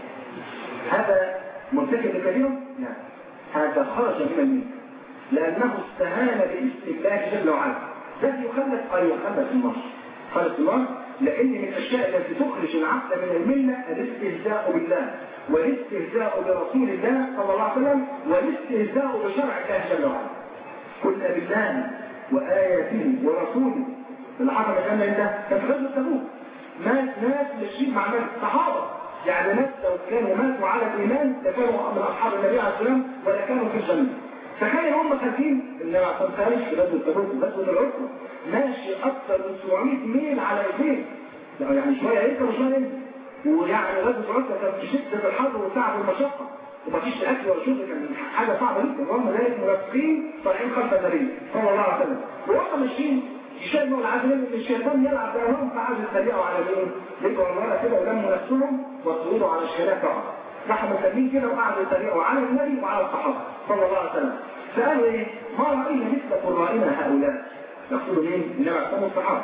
هذا مرتكب لكبيره؟ لا هذا خرج من الملة لأنه استهان باسم الله جل وعلا ده يخلد أي يخلد النار خلد النار لأن من الأشياء التي تخرج العبد من الملة الاستهزاء بالله والاستهزاء برسول الله صلى الله عليه وسلم والاستهزاء بشرع الله جل وعلا قلنا بالله وآياته ورسوله اللي حصل كان ده كان في غزوة تبوك ناس ناس ماشيين مع ناس صحابة يعني ناس لو كانوا ماتوا على الإيمان لكانوا من أصحاب النبي عليه الصلاة والسلام ولا كانوا في الجنة تخيل هم خارجين اللي عشان خارج في غزوة تبوك غزوة العسرة ماشي أكثر من 700 ميل على إيديه يعني شوية يركب وشوية ينزل ويعني غزوة العسرة كانت في شدة الحر وتعب والمشقة ومفيش اكل ولا شرب كان حاجه صعبه جدا وهم ذلك مرافقين طالعين خلف النبي صلى الله عليه وسلم وهم ماشيين يشموا العدل ان الشيطان يلعب بينهم فعايز يتريقوا على مين؟ يجوا ورا كده ولموا نفسهم وطولوا على الشارع فقط راحوا مسلمين كده وقعدوا يتريقوا على النبي وعلى الصحابه صلى الله عليه وسلم فقالوا ايه؟ ما راينا مثل قرائنا هؤلاء يقصدوا مين؟ انما يقصدوا الصحابه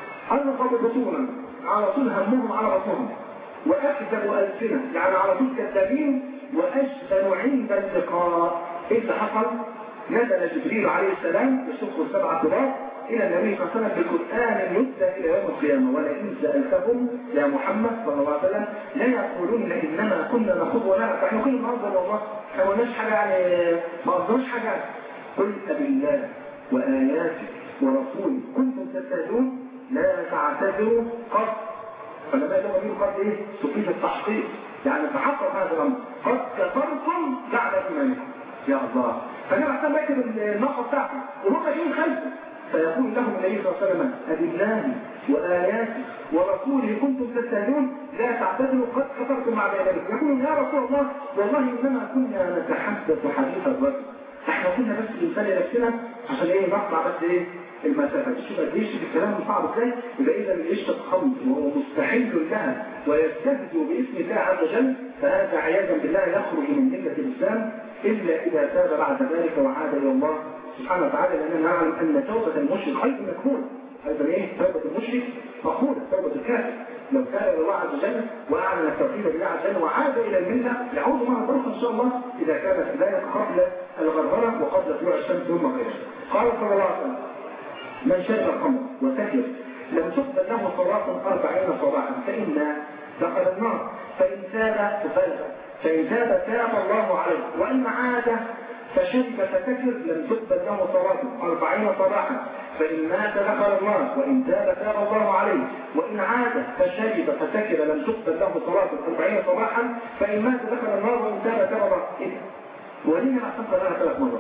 ألقوا بطونا على طول همهم على بطنهم وأكذبوا ألسنة يعني على طول كذابين وأجبن عند اللقاء إيه اللي حصل؟ نزل جبريل عليه السلام يشق السبع كبار إلى النبي صلى الله عليه وسلم بقرآن يتلى إلى يوم القيامة ولئن سألتهم يا محمد صلى الله عليه وسلم لا يقولون إنما كنا نخوض ونلعب فإحنا كنا نهزر والله ما قلناش حاجة يعني ما قلناش حاجة قل بالله وآياته ورسوله كنتم تستهزئون لا تعتذروا قد فلما لما بيقولوا قد ايه؟ تفيد التحقيق يعني تحقق هذا الامر قد كفرتم بعد ايمانكم يا الله فالنبي عليه الصلاه يكتب النقطه بتاعته وهم جايين خلفه فيقول لهم النبي صلى الله عليه وسلم أبالله وآياته ورسوله كنتم تستهزئون لا تعتذروا قد كفرتم بعد ايمانكم يقولون يا رسول الله والله انما كنا نتحدث حديث الرجل احنا كنا بس بنسالي نفسنا عشان ايه نقطع بس ايه المسافة شوف قد ايش الكلام صعب ازاي يبقى اذا اللي يشرب خمر وهو مستحل لها ويستهزئ باسم الله عز وجل فهذا عياذا بالله يخرج من مله الاسلام الا اذا تاب بعد ذلك وعاد الى الله سبحانه وتعالى لاننا نعلم ان توبه المشرك خير مقبوله ايضا ايه توبه المشرك مقبوله توبه الكافر لو كان الى الله عز وجل واعلن التوحيد لله عز وجل وعاد الى المله يعود معه بركه ان شاء الله اذا كانت ذلك قبل الغرغره وقبل طلوع الشمس يوم القيامه قال صلى الله عليه وسلم من شرب الخمر وسكر لم تقبل له صلاة أربعين صباحا فإن دخل النار فإن تاب فبلغ فإن تاب تاب الله عليه وإن عاد فشرب فسكر لم تقبل له صلاة أربعين صباحا فإن مات دخل النار وإن تاب تاب الله عليه وإن عاد فشرب فسكر لم تقبل له صلاة أربعين صباحا فإن مات دخل النار وإن تاب تاب الله إيه؟ وليه أحسنت لها ثلاث مرات؟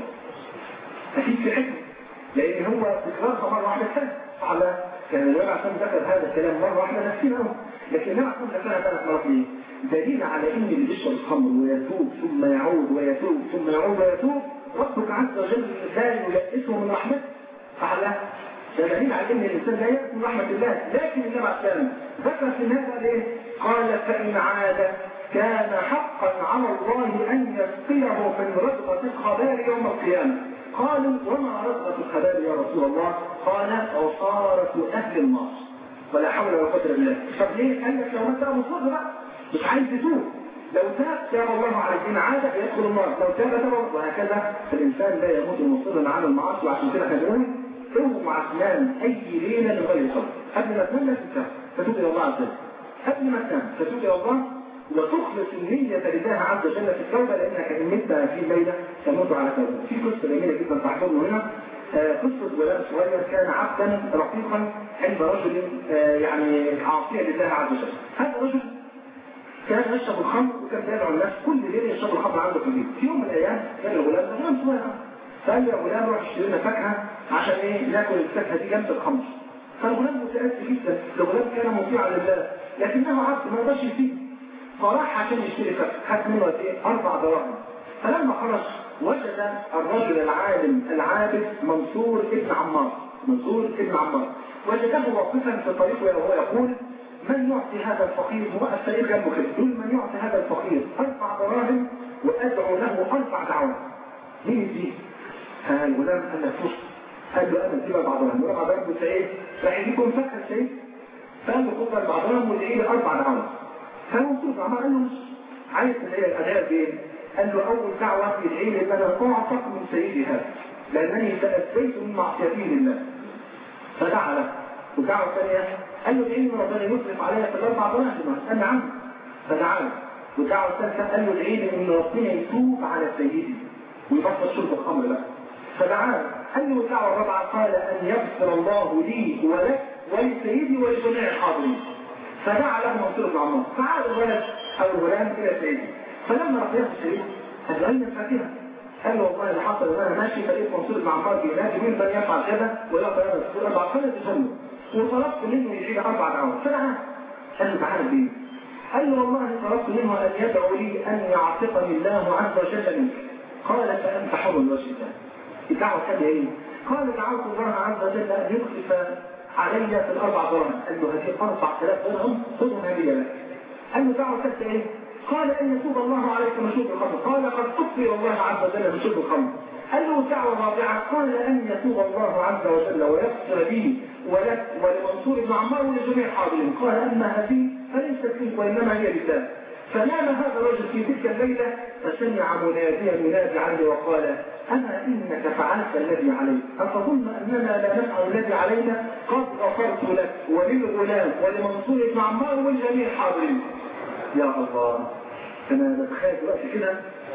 أكيد في حكمة لان هو تكرارها مره واحده كان على كان النبي عشان ذكر هذا الكلام مره واحده نفسنا اهو لكن النبي عشان ذكرها ثلاث مرات ليه؟ دليل على ان اللي بيشرب الخمر ويتوب ثم يعود ويتوب ثم يعود ويتوب ربك عز وجل لا يلئسه من رحمته فعلا ده دليل على ان الانسان لا يأس من رحمه الله لكن النبي عليه السلام ذكر في النهايه ليه؟ قال فان عاد كان حقا على الله ان يسقيه من رزقه الخبال يوم القيامه قالوا وما رغبة الخبال يا رسول الله قال عصارة أهل النار ولا حول ولا قوة إلا بالله طب ليه قال لك لو انت مصر بقى مش عايز تتوب لو تاب تاب الله على الدين عاد يدخل النار لو تاب تاب وهكذا فالإنسان لا يموت مصرا على المعاصي وعشان كده خلونا اوعى تنام أي ليلة من غير صبر قبل ما تنام لا تنسى فتوب إلى الله عز وجل قبل ما تنام فتوب إلى الله وتخلص النية لله عز وجل في التوبة لأنك إن مت في الليلة تموت على توبة. في قصة جميلة جدا تحفظنا هنا آه قصة غلام صغير كان عبدا رقيقا عند رجل آه يعني عاصيا لله عز وجل. هذا الرجل كان يشرب الخمر وكان يدعو الناس كل ليلة يشرب الخمر عنده في البيت. في يوم من الأيام كان الغلام ده غلام صغير فقال يا غلام روح اشتري لنا فاكهة عشان إيه ناكل الفاكهة دي جنب الخمر. فالغلام متأسف جدا، الغلام كان مطيعا لله لكنه عبد ما رضاش يسيب فراح عشان يشتري فاكهه خد منه قد ايه؟ اربع دراهم فلما خرج وجد الرجل العالم العابد منصور ابن عمار منصور ابن عمار وجده واقفا في طريقه وهو يقول من يعطي هذا الفقير هو السيد جنبه كده يقول من يعطي هذا الفقير اربع دراهم وادعو له اربع دعوات مين دي؟ فالغلام قال له شوف قال له انا سيبها بعضهم ورفع ضربه سعيد راح يجيكم فكر سعيد فقال له خد بعضهم وادعي لي اربع دعوات فمنصور عمر قال له مش عايز اللي هي الاداء فين؟ قال له اول دعوه يدعي لي ان انا اعتق من سيدي هذا لانني تاذيت من معصيته لله فدعا له والدعوه الثانيه قال له ادعي لي ان ربنا يصرف عليا في الاربع دراهم قال نعم فدعا له والدعوه الثالثه قال له ادعي لي ان ربنا يتوب على سيدي ويبطل شرب الخمر بقى فدعا قال له الدعوه الرابعه قال ان يغفر الله لي ولك ولسيدي ولجميع الحاضرين فدعا له منصور بن عمار فعاد الولد او الغلام الى سيدي فلما رقيه السيد قال له اين الفاتحه؟ قال له والله اللي حصل ان انا ماشي فلقيت منصور بن عمار بينادي مين من يفعل كذا ولا قيام الرسول اربع سنه تجنب وطلبت منه يجيب اربع دعوات فدعا قال له تعالى بيه قال له والله طلبت منه ان يدعو لي ان يعتقني الله عز وجل منك قال فانت حر الوجه الدعوه الثانيه ايه؟ قال دعوت الله عز وجل ان يخلف علي في الاربع درهم قال له هذه 4000 درهم خذهم هديه لك قال له دعوه ثالثه ايه؟ قال ان يتوب الله عليك من شرب الخمر قال قد اغفر الله عز وجل من شرب الخمر قال له الدعوه الرابعه قال ان يتوب الله عز وجل ويغفر لي ولك ولمنصور بن عمار ولجميع الحاضرين قال اما هذه فليست فيك وانما هي لله فنام هذا الرجل في تلك الليلة فسمع مناديا ينادي عليه وقال أما إنك فعلت الذي عليك أفظن أننا لا نفعل الذي علينا قد غفرت لك وللغلام ولمنصور بن عمار ولجميع الحاضرين يا الله أنا بتخيل دلوقتي كده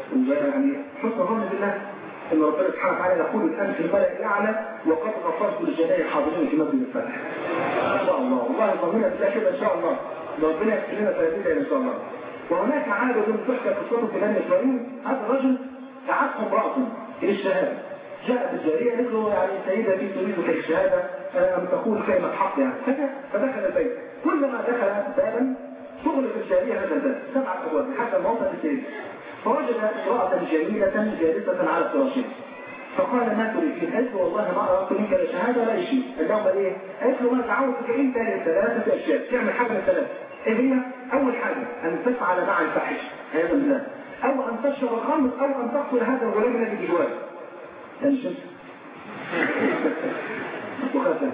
يعني حسن ظن بالله ان ربنا سبحانه وتعالى يقول الان في الملأ الاعلى وقد غفرت لجميع الحاضرين في مسجد الفتح. ما شاء الله والله ظننا بالله كده ان شاء الله ربنا يكفي لنا 30 ان شاء الله. وهناك عادة تحكى قصته في بني إسرائيل هذا الرجل دعته امرأته إلى الشهادة جاءت الجارية قالت له يعني سيدتي تريدك الشهادة أن تقول كلمة حق يعني فدخل البيت كلما دخل بابا شغل في الجارية هذا الباب سبعة أبواب حتى موضع السيد فوجد امرأة جميلة جالسة على فراشها فقال ما تريدين؟ قالت له والله ما أردت منك لا شهادة ولا شيء اللهم إيه؟ قالت له ما دعوتك إلا لثلاثة أشياء تعمل حاجة من ثلاثة ايه هي؟ اول حاجة ان تفعل مع الفاحش عياذا بالله او ان تشرب الخمر او ان تقتل هذا الغلام الذي بجوارك يعني شفت وخافت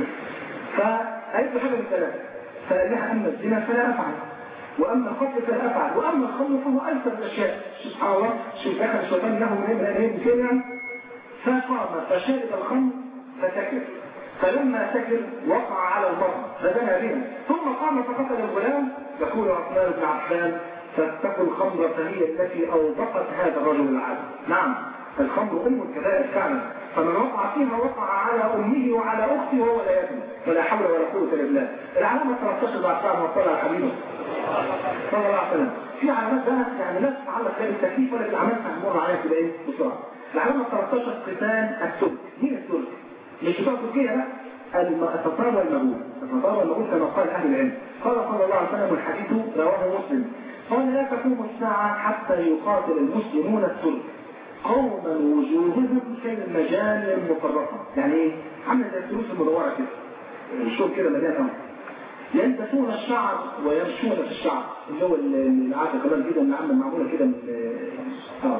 فقالت له حاجة من ثلاثة فقال لها اما الزنا فلا افعل واما القتل فلا افعل واما الخمر فهو ايسر الاشياء سبحان الله شوف دخل الشيطان له من الايام كده فقام فشرب الخمر فسكت فلما سكر وقع على المرأة فدنا بها ثم قام فقتل الغلام يقول عثمان بن عفان فاتقوا الخمر فهي التي اوبقت هذا الرجل العادل نعم الخمر ام الكبائر فعلا فمن وقع فيها وقع على امه وعلى اخته وهو لا يدري ولا حول ولا قوه الا بالله العلامه 13 بعد ساعه ما طلع حبيبه صلى الله عليه وسلم في علامات بقى يعني لا تتعلق لا بالتكليف ولا بالعلامات هنمر عليها كده ايه بسرعه العلامه 13 قتال الترك مين الترك؟ مش بتوع تركيا لا التتار والمغول التتار والمغول كما قال اهل العلم قال صلى الله عليه وسلم الحديث رواه مسلم قال لا تقوم الساعة حتى يقاتل المسلمون الترك قوما وجوههم كالمجال المفرقة يعني ايه؟ عامل زي الفلوس المدورة كده الشوك كده مليان قوي يلبسون الشعر ويمشون في الشعر اللي هو العادة كمان كده اللي عامل معمولة كده من اه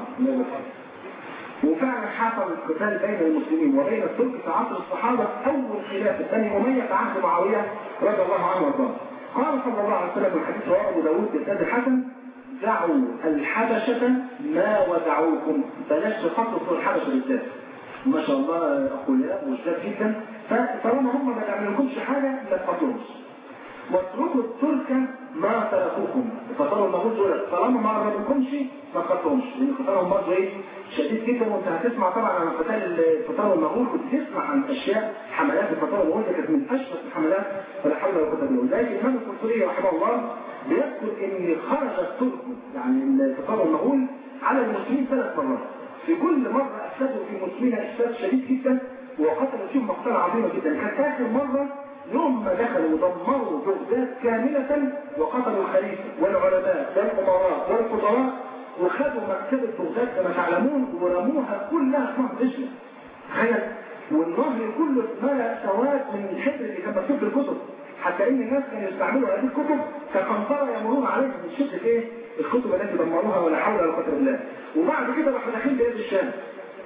وفعلا حصل القتال بين المسلمين وبين الترك في عصر الصحابة أول خلاف بني أمية في عهد معاوية رضي الله عنه وارضاه. قال صلى الله عليه وسلم الحديث رواه أبو داوود بإسناد حسن دعوا الحبشة ما ودعوكم بلاش تخصصوا الحبشة بالذات. ما شاء الله أخوياء وشباب جدا فطالما هم ما بيعملوكمش حاجة ما تقاتلوش. واتركوا الترك ما تركوكم فطالما المغول دول طالما ما قربوكمش ما قتلهمش لان قتالهم برضه ايه شديد جدا وانت هتسمع طبعا عن قتال الفتار والمغول كنت تسمع عن اشياء حملات الفتار والمغول كانت من اشرف الحملات ولا حول ولا قوه الا بالله زي الامام القرطبي رحمه الله بيذكر ان خرج الترك يعني الفتار والمغول على المسلمين ثلاث مرات في كل مره افسدوا في المسلمين افساد شديد جدا وقتلوا فيهم مقتله عظيمه جدا كانت اخر مره يوم ما دخلوا ودمروا بغداد كاملة وقتلوا الخليفة والعلماء والأمراء والقضاء وخدوا مكتبة بغداد كما تعلمون ورموها كلها في نهر دجلة تخيل والنهر كله اتملأ سواد من الحبر اللي كان مكتوب في الكتب حتى ان الناس كانوا يستعملوا هذه الكتب كقنطرة يمرون عليها من شدة ايه؟ الكتب التي دمروها ولا حول ولا قوة الا بالله وبعد كده راحوا داخلين بلاد الشام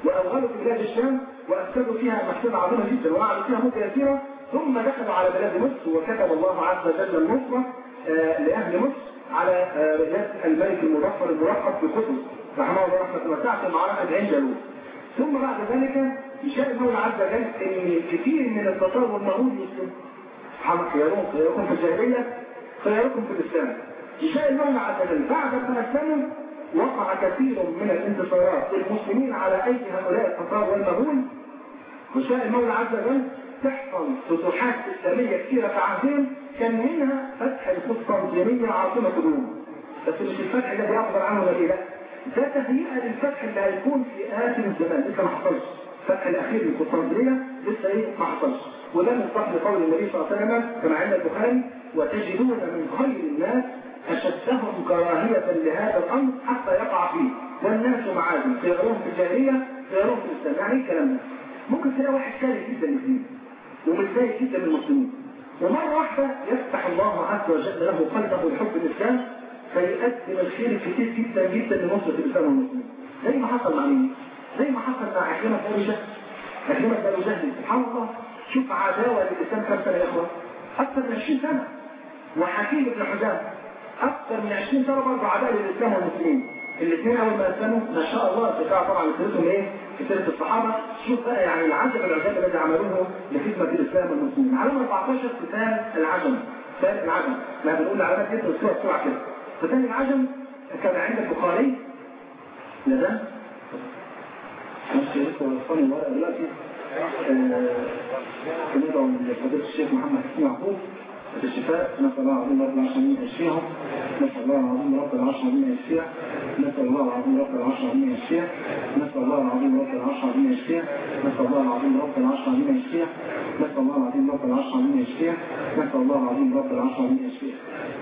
واوغلوا في بلاد الشام وافسدوا فيها مفسده عظيمه جدا وقعدوا فيها مده يسيره ثم دخلوا على بلاد مصر وكتب الله عز وجل النصره آه لاهل مصر على آه يد الملك المظفر المرقب في قطز رحمه الله رحمه وسعه في معركه عين جالوت ثم بعد ذلك يشاء المولى عز وجل ان كثير من التتار والمغول يسلموا خيارهم خياركم في الجاهليه خياركم في الاسلام يشاء المولى عز وجل بعد ما اسلموا وقع كثير من الانتصارات للمسلمين على ايدي هؤلاء التتار والمغول وشاء المولى عز وجل تحصل فتوحات اسلاميه كثيره في عهدهم كان منها فتح القسطنطينيه عاصمه الروم بس مش الفتح الذي اخبر عنه النبي لا ده تهيئه للفتح اللي هيكون في اخر الزمان لسه ما حصلش الفتح الاخير للقسطنطينيه لسه ايه ما حصلش وده من صح لقول النبي صلى الله عليه وسلم كما عند البخاري وتجدون من خير الناس اشدهم كراهيه لهذا الامر حتى يقع فيه والناس معادن خيارهم في الجاهليه خيارهم في الاسلام يعني ايه الكلام ده؟ ممكن تلاقي واحد كاره جدا للدين ومتضايق جدا من المسلمين ومره واحده يفتح الله عز وجل له قلبه لحب الاسلام فيقدم الخير الكثير جدا جدا لنصره الاسلام والمسلمين زي ما حصل مع مين؟ زي ما حصل مع عكرمه بن جهل عكرمه بن جهل سبحان الله شوف عداوه للاسلام كم سنه يا اخوان؟ اكثر من 20 سنه وحكيم بن حزام اكثر من 20 سنه برضه عداء للاسلام والمسلمين الاثنين اول ما اسلموا ما شاء الله ارتفاع طبعا لسيرتهم ايه؟ في سيره الصحابه شوف بقى يعني العجب العجاب الذي عملوه لخدمه الاسلام والمسلمين علامه 14 قتال العجم قتال العجم ما بنقول علامات كده بسرعه بسرعه كده قتال العجم كان عند البخاري لا ده مش لسه وصلني الورقه دلوقتي كنيدة من فضيلة الشيخ محمد حسين يعقوب في الشفاء نسأل الله العظيم رب العالمين يشفيهم نسأل الله العظيم رب العالمين يشفيها نسأل الله العظيم رب العالمين يشفيها نسأل الله العظيم رب العالمين يشفيها نسأل الله العظيم رب العالمين يشفيها نسأل الله العظيم رب العالمين يشفيها نسأل الله العظيم رب العالمين يشفيها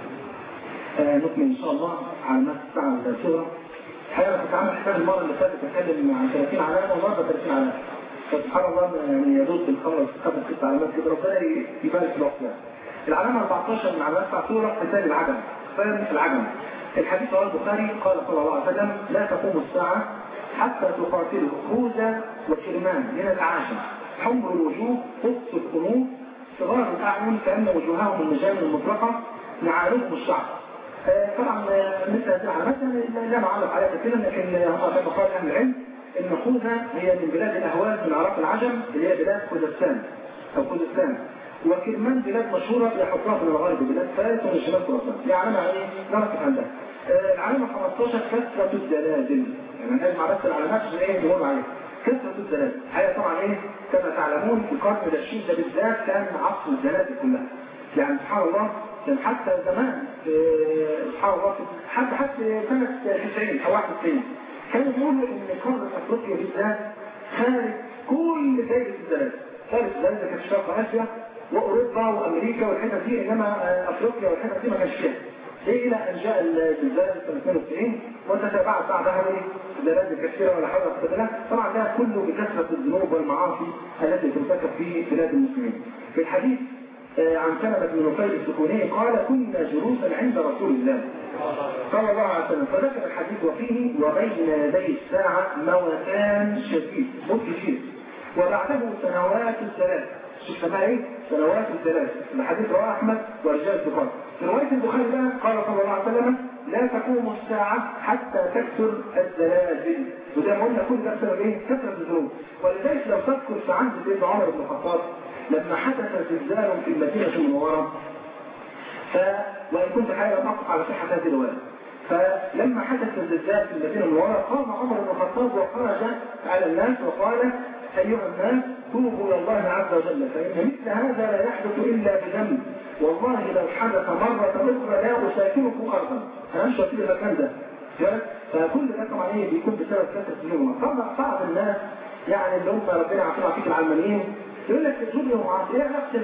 نكمل إن شاء الله على نفس الساعة الصغرى الحقيقة كنت عامل حساب المرة اللي فاتت أتكلم عن 30 علامة والنهارده 30 علامة فسبحان الله يعني يدوس بالخمر خمس ست علامات كده ربنا يبارك في الوقت العلامة 14 من علامات سورة قتال العجم قتال العجم الحديث رواه البخاري قال صلى الله عليه وسلم لا تقوم الساعة حتى تقاتلوا خوذة وكرمان من الأعاجم حمر الوجوه قدس القلوب صغار الأعين كأن وجوههم المجال المطلقة نعالهم الشعر طبعا مثل هذه العلامات لا نعلق عليها كثيرا لكن هم كما قال اهل العلم ان خوذة هي من بلاد الاهوال من عراق العجم اللي هي بلاد خوزستان او خوزستان وكرمان بلاد مشهورة يحطها في الغرب بلاد فارس ومن شمال خراسان دي علامة ايه؟ نركز عندها آه العلامة 15 كثرة الزلازل يعني نجمع بس العلامات عشان ايه نقول عليها كثرة الزلازل هي طبعا ايه كما تعلمون في القرن العشرين ده بالذات كان عصر الزلازل كلها يعني سبحان الله كان حتى زمان سبحان الله حتى حتى سنة 90 أو 91 كانوا بيقولوا إن قارة أفريقيا بالذات خارج كل دائرة الزلازل خارج الزلازل كانت شرق آسيا وأوروبا وأمريكا والحتت دي إنما أفريقيا والحتت دي ما كانش فيها إيه إلى أن جاء الزلزال سنة 92 وتتابعت بعدها إيه زلازل كثيرة ولا حول ولا قوة إلا طبعا ده كله بكثرة الذنوب والمعاصي التي ترتكب في بلاد المسلمين. في الحديث عن سلمة بن نفيل السكوني قال كنا جلوسا عند رسول الله صلى الله عليه وسلم فذكر الحديث وفيه وبين يدي الساعة موتان شديد موت كثير وبعده سنوات ثلاث شوف بقى ايه سنوات ثلاث الحديث رواه احمد ورجال البخاري في روايه البخاري بقى قال صلى الله عليه وسلم لا تقوم الساعة حتى تكثر الزلازل وزي ما قلنا كل ده بسبب ايه؟ كثرة الذنوب ولذلك لو تذكر في عهد سيدنا عمر بن الخطاب لما حدث زلزال في المدينة المنورة ف وإن كنت حاليا أقف على صحة هذه الرواية فلما حدث الزلزال في المدينة المنورة قام عمر بن الخطاب وخرج على الناس وقال أيها الناس توبوا إلى الله عز وجل فإن مثل هذا لا يحدث إلا بذنب والله لو حدث مرة أخرى لا أساكنكم أرضا أنا مش في المكان ده فكل ده طبعا ايه بيكون بسبب كثرة الذنوب طبعا بعض الناس يعني اللي هم ربنا يعافينا فيك العلمانيين يقول لك الجبن ومعاصي ايه نفس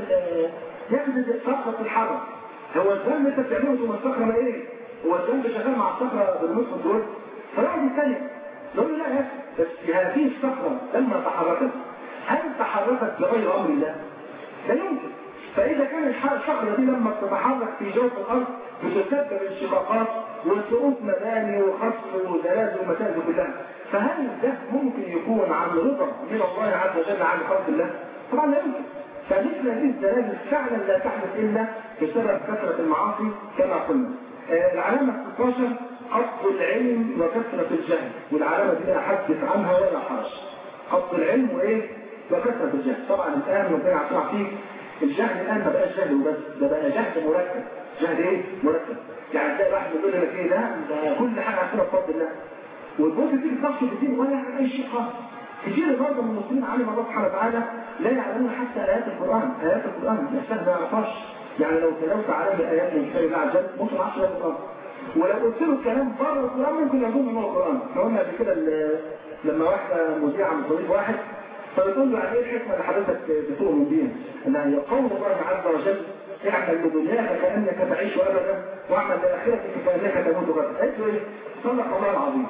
ياخد صخرة الحرم هو الذنب انت بتعمله ثم الصخرة ما ايه؟ هو الذنب شغال مع الصخرة بالنصف دول فيقعد يتكلم يقول له لا يا بس هذه الصخرة لما تحركت هل تحركت بغير امر الله؟ لا يمكن فإذا كان الصخرة دي لما بتتحرك في جوف الأرض بتسبب انشقاقات وسقوط مباني وخصف وزلازل والمسائل كلها فهل ده ممكن يكون عن رضا من الله عز وجل عن خلق الله؟ طبعا لا يمكن فمثل هذه الزلازل فعلا لا تحدث الا بسبب كثره المعاصي كما قلنا. آه العلامه 16 قصد العلم وكثره الجهل والعلامه دي لا احدث عنها ولا حرج. قصد العلم وايه؟ وكثره الجهل. طبعا الان ربنا عشان فيك الجهل الان ما بقاش جهل وبس ده بقى جهل مركب. جهل ايه؟ مركب. يعني تلاقي واحد يقول لك ايه ده؟ ده كل حاجه عارفينها بفضل الله. والبوت تيجي تخش في الدين ولا يعمل اي شيء خالص. كثير برضه من المسلمين علم الله سبحانه وتعالى لا يعلمون حتى ايات القران، ايات القران نفسها ما يعرفهاش. يعني لو تلوت عليه ايات من كتاب الله عز وجل ممكن ما يعرفش ايات القران. ولو قلت له كلام بره القران ممكن يظن ان هو القران. احنا قلنا قبل كده لما واحده مذيعه من طريق واحد فبتقول له يعني ايه الحكمه اللي حضرتك بتؤمن بيها؟ انها هي قول الله عز وجل اعمل لدنياك كانك تعيش ابدا واعمل لاخرتك كانك تموت غدا. قالت له ايه؟ صدق الله العظيم.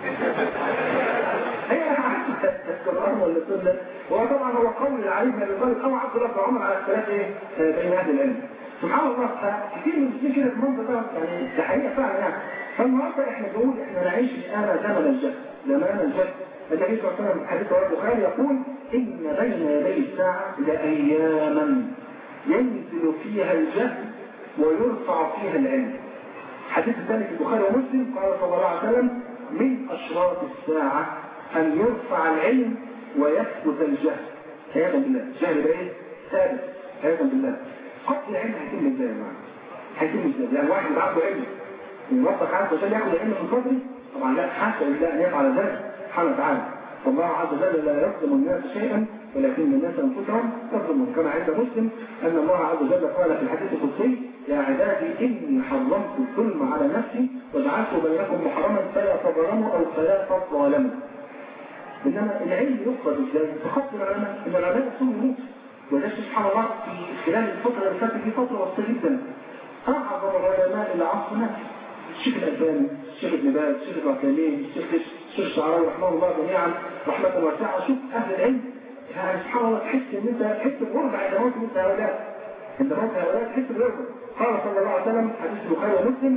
هي القرآن ولا السنة هو طبعا هو قول علي بن ابي طالب او عبد الله بن عمر على اختلاف ايه بين اهل العلم سبحان الله كتير من المسلمين كده في المنطقه ده يعني ده حقيقه فعلا يعني فالنهارده احنا بنقول احنا نعيش الان زمن الجهل زمان الجهل النبي صلى الله عليه وسلم في حديث رواه البخاري يقول ان بين يدي الساعه لاياما ينزل فيها الجهل ويرفع فيها العلم حديث الثاني في البخاري ومسلم قال صلى الله عليه وسلم من أشراط الساعة أن يرفع العلم ويثبت الجهل عياذا بالله الجهل ده ايه؟ ثابت عياذا بالله قتل العلم هيتم ازاي يا جماعه؟ هيتم ازاي؟ يعني واحد يبقى عنده علم وربك عز وجل ياخذ العلم من صدري طبعا لا حتى لله ان يفعل ذلك سبحانه وتعالى فالله عز وجل لا يظلم الناس شيئا ولكن الناس انفسهم يظلمون كما عند مسلم ان الله عز وجل قال في الحديث القدسي يا عبادي اني حرمت الظلم على نفسي وجعلت بينكم محرما فلا تظلموا او فلا تظالموا انما العلم يفقد ازاي؟ بخط العلماء ان العلماء نفسهم يموت وده سبحان الله في خلال الفتره اللي فاتت دي فتره بسيطه جدا اعظم علماء العصر نفسه الشيخ الألباني الشيخ ابن باز الشيخ العثيمين الشيخ الشيخ الشعراوي رحمه الله جميعا رحمة واسعة شوف أهل العلم يعني سبحان الله تحس إن أنت تحس بغربة عند موت مثل هؤلاء عند موت هؤلاء تحس بغربة قال صلى الله عليه وسلم حديث البخاري ومسلم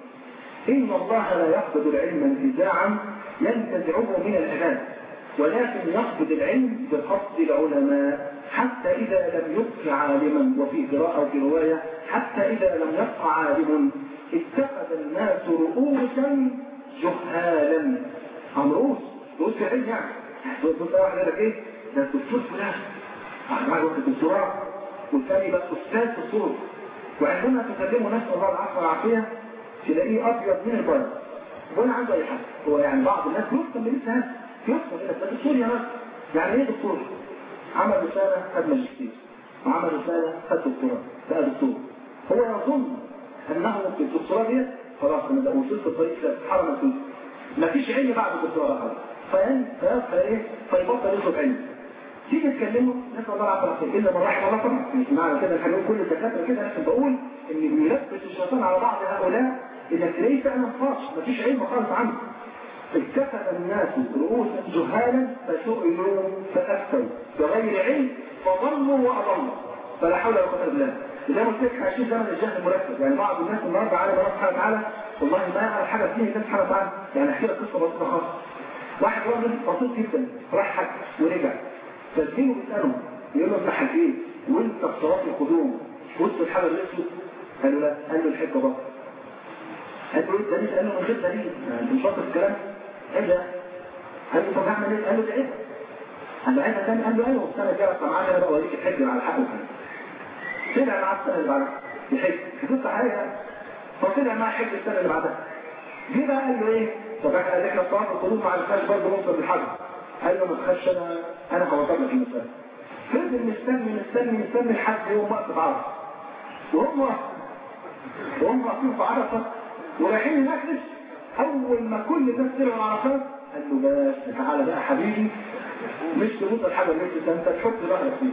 إن الله لا يقبض العلم انتزاعا ينتزعه من العباد ولكن يقبض العلم بقبض العلماء حتى إذا لم يبق عالما وفي قراءة أو في رواية حتى إذا لم يبق عالم اتخذ الناس رؤوسا جهالا عن رؤوس رؤوس في علم يعني بص واحد يقول لك ايه ده الدكتور فلان واحد واخد الدكتوراه والثاني بقى استاذ في الصوت وعندما تكلمه نسال الله العفو والعافيه تلاقيه ابيض من البيض ولا عنده اي حاجه هو يعني بعض الناس يفهم بمثل هذا يفهم الى ده دكتور يا ناس يعني ايه دكتور؟ عمل رساله خد ماجستير وعمل رساله خد دكتوراه بقى دكتور هو يظن انه في الدكتوراه دي خلاص انا ده وصلت الطريق حرم الفلوس مفيش علم بعد الدكتوراه خلاص فيبقى ايه فيبطل يطلب علم تيجي تكلمه نسال الله العافيه الا من رحم الله طبعا مش معنى كده هنقول كل الدكاتره كده لكن بقول ان بيلبس الشيطان على بعض هؤلاء انك تلاقيه فعلا فاش مفيش علم خالص عنه اتخذ الناس رؤوسا جهالا فسئلوا فافتوا بغير علم فضلوا واضلوا فلا حول ولا قوه الا بالله زي ما قلت لك عايشين زمن الجهل المركب يعني بعض الناس النهارده على الله سبحانه وتعالى والله ما يعرف حاجه فيه الله سبحانه وتعالى يعني احكي لك قصه بسيطه خالص واحد راجل بسيط جدا راح حج ورجع فالدين بيساله يقول له انت حجيت وانت في صلاه القدوم وسط الحجر الاسود قال له لا قال له الحجه بطل قال له ايه الدليل؟ قال له من غير دليل انت مش شاطر الكلام ايه ده؟ قال له طب اعمل ايه؟ قال له ده ايه؟ قال له عايزك تاني قال له ايوه السنه الجايه اطلع معايا انا بقى اوريك الحج على الحق طلع معاه السنه اللي بعدها يحج قصه حقيقه فطلع معاه حج السنه اللي بعدها جه بقى قال له ايه؟ طب احنا قال احنا صلاه القدوم مع الفاش برضه نوصل للحج قال له ما تخافش انا انا هوصل لك المسافه فضل مستني مستني مستني لحد يوم وقت بعرفه وهم وهم واقفين في عرفه ورايحين هناك لسه اول ما كل الناس طلعوا عرفات قال له بس تعالى بقى حبيبي مش تبص الحاجه اللي انت انت تحط ظهرك فيه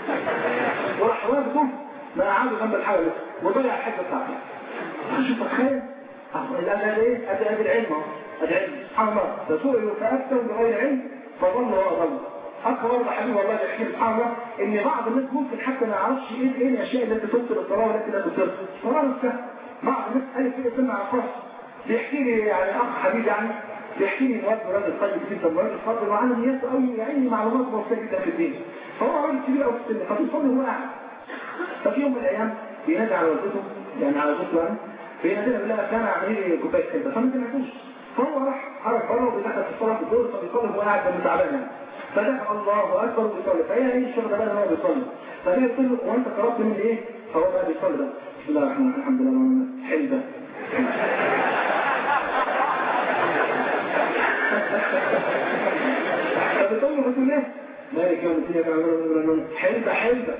وراح واخده ما قعدوا جنب الحاجه لسه وطلع الحته بتاعته شوف تخيل لا لا ايه ادي ادي العلم اهو ادي علم سبحان الله رسول فافتوا بغير علم فظلوا وظلوا اخ برضه حبيبي والله بيحكي لي سبحان الله ان بعض الناس ممكن حتى ما يعرفش ايه ايه الاشياء التي تبطل الصلاه والتي لا تبطل الصلاه نفسها بعض الناس قالت كده سمع عقاص بيحكي لي يعني اخ حبيبي يعني بيحكي لي مواد راجل طيب جدا وراجل فاضل وعنده نيات قوي يعني معلومات بسيطه جدا في الدين فهو راجل كبير قوي في السن فبيصلي وهو قاعد ففي يوم من الايام بينادي على والدته يعني على زوجته يعني بينادي لها بالله كان اعمل لي كوبايه حلبه فما سمعتوش فهو راح خرج بره ودخل في الصلاه في الدور فبيصلي وهو قاعد كان تعبان يعني فدخل الله اكبر وبيصلي فهي ايه الشغل ده بقى ان هو بيصلي فهي بتقول له وانت قربت من ايه؟ فهو بقى بيصلي بقى بسم الله الرحمن الرحيم الحمد لله حلبه فبتقول له بتقول ايه؟ مالك يوم الدنيا كان حلبة حلبة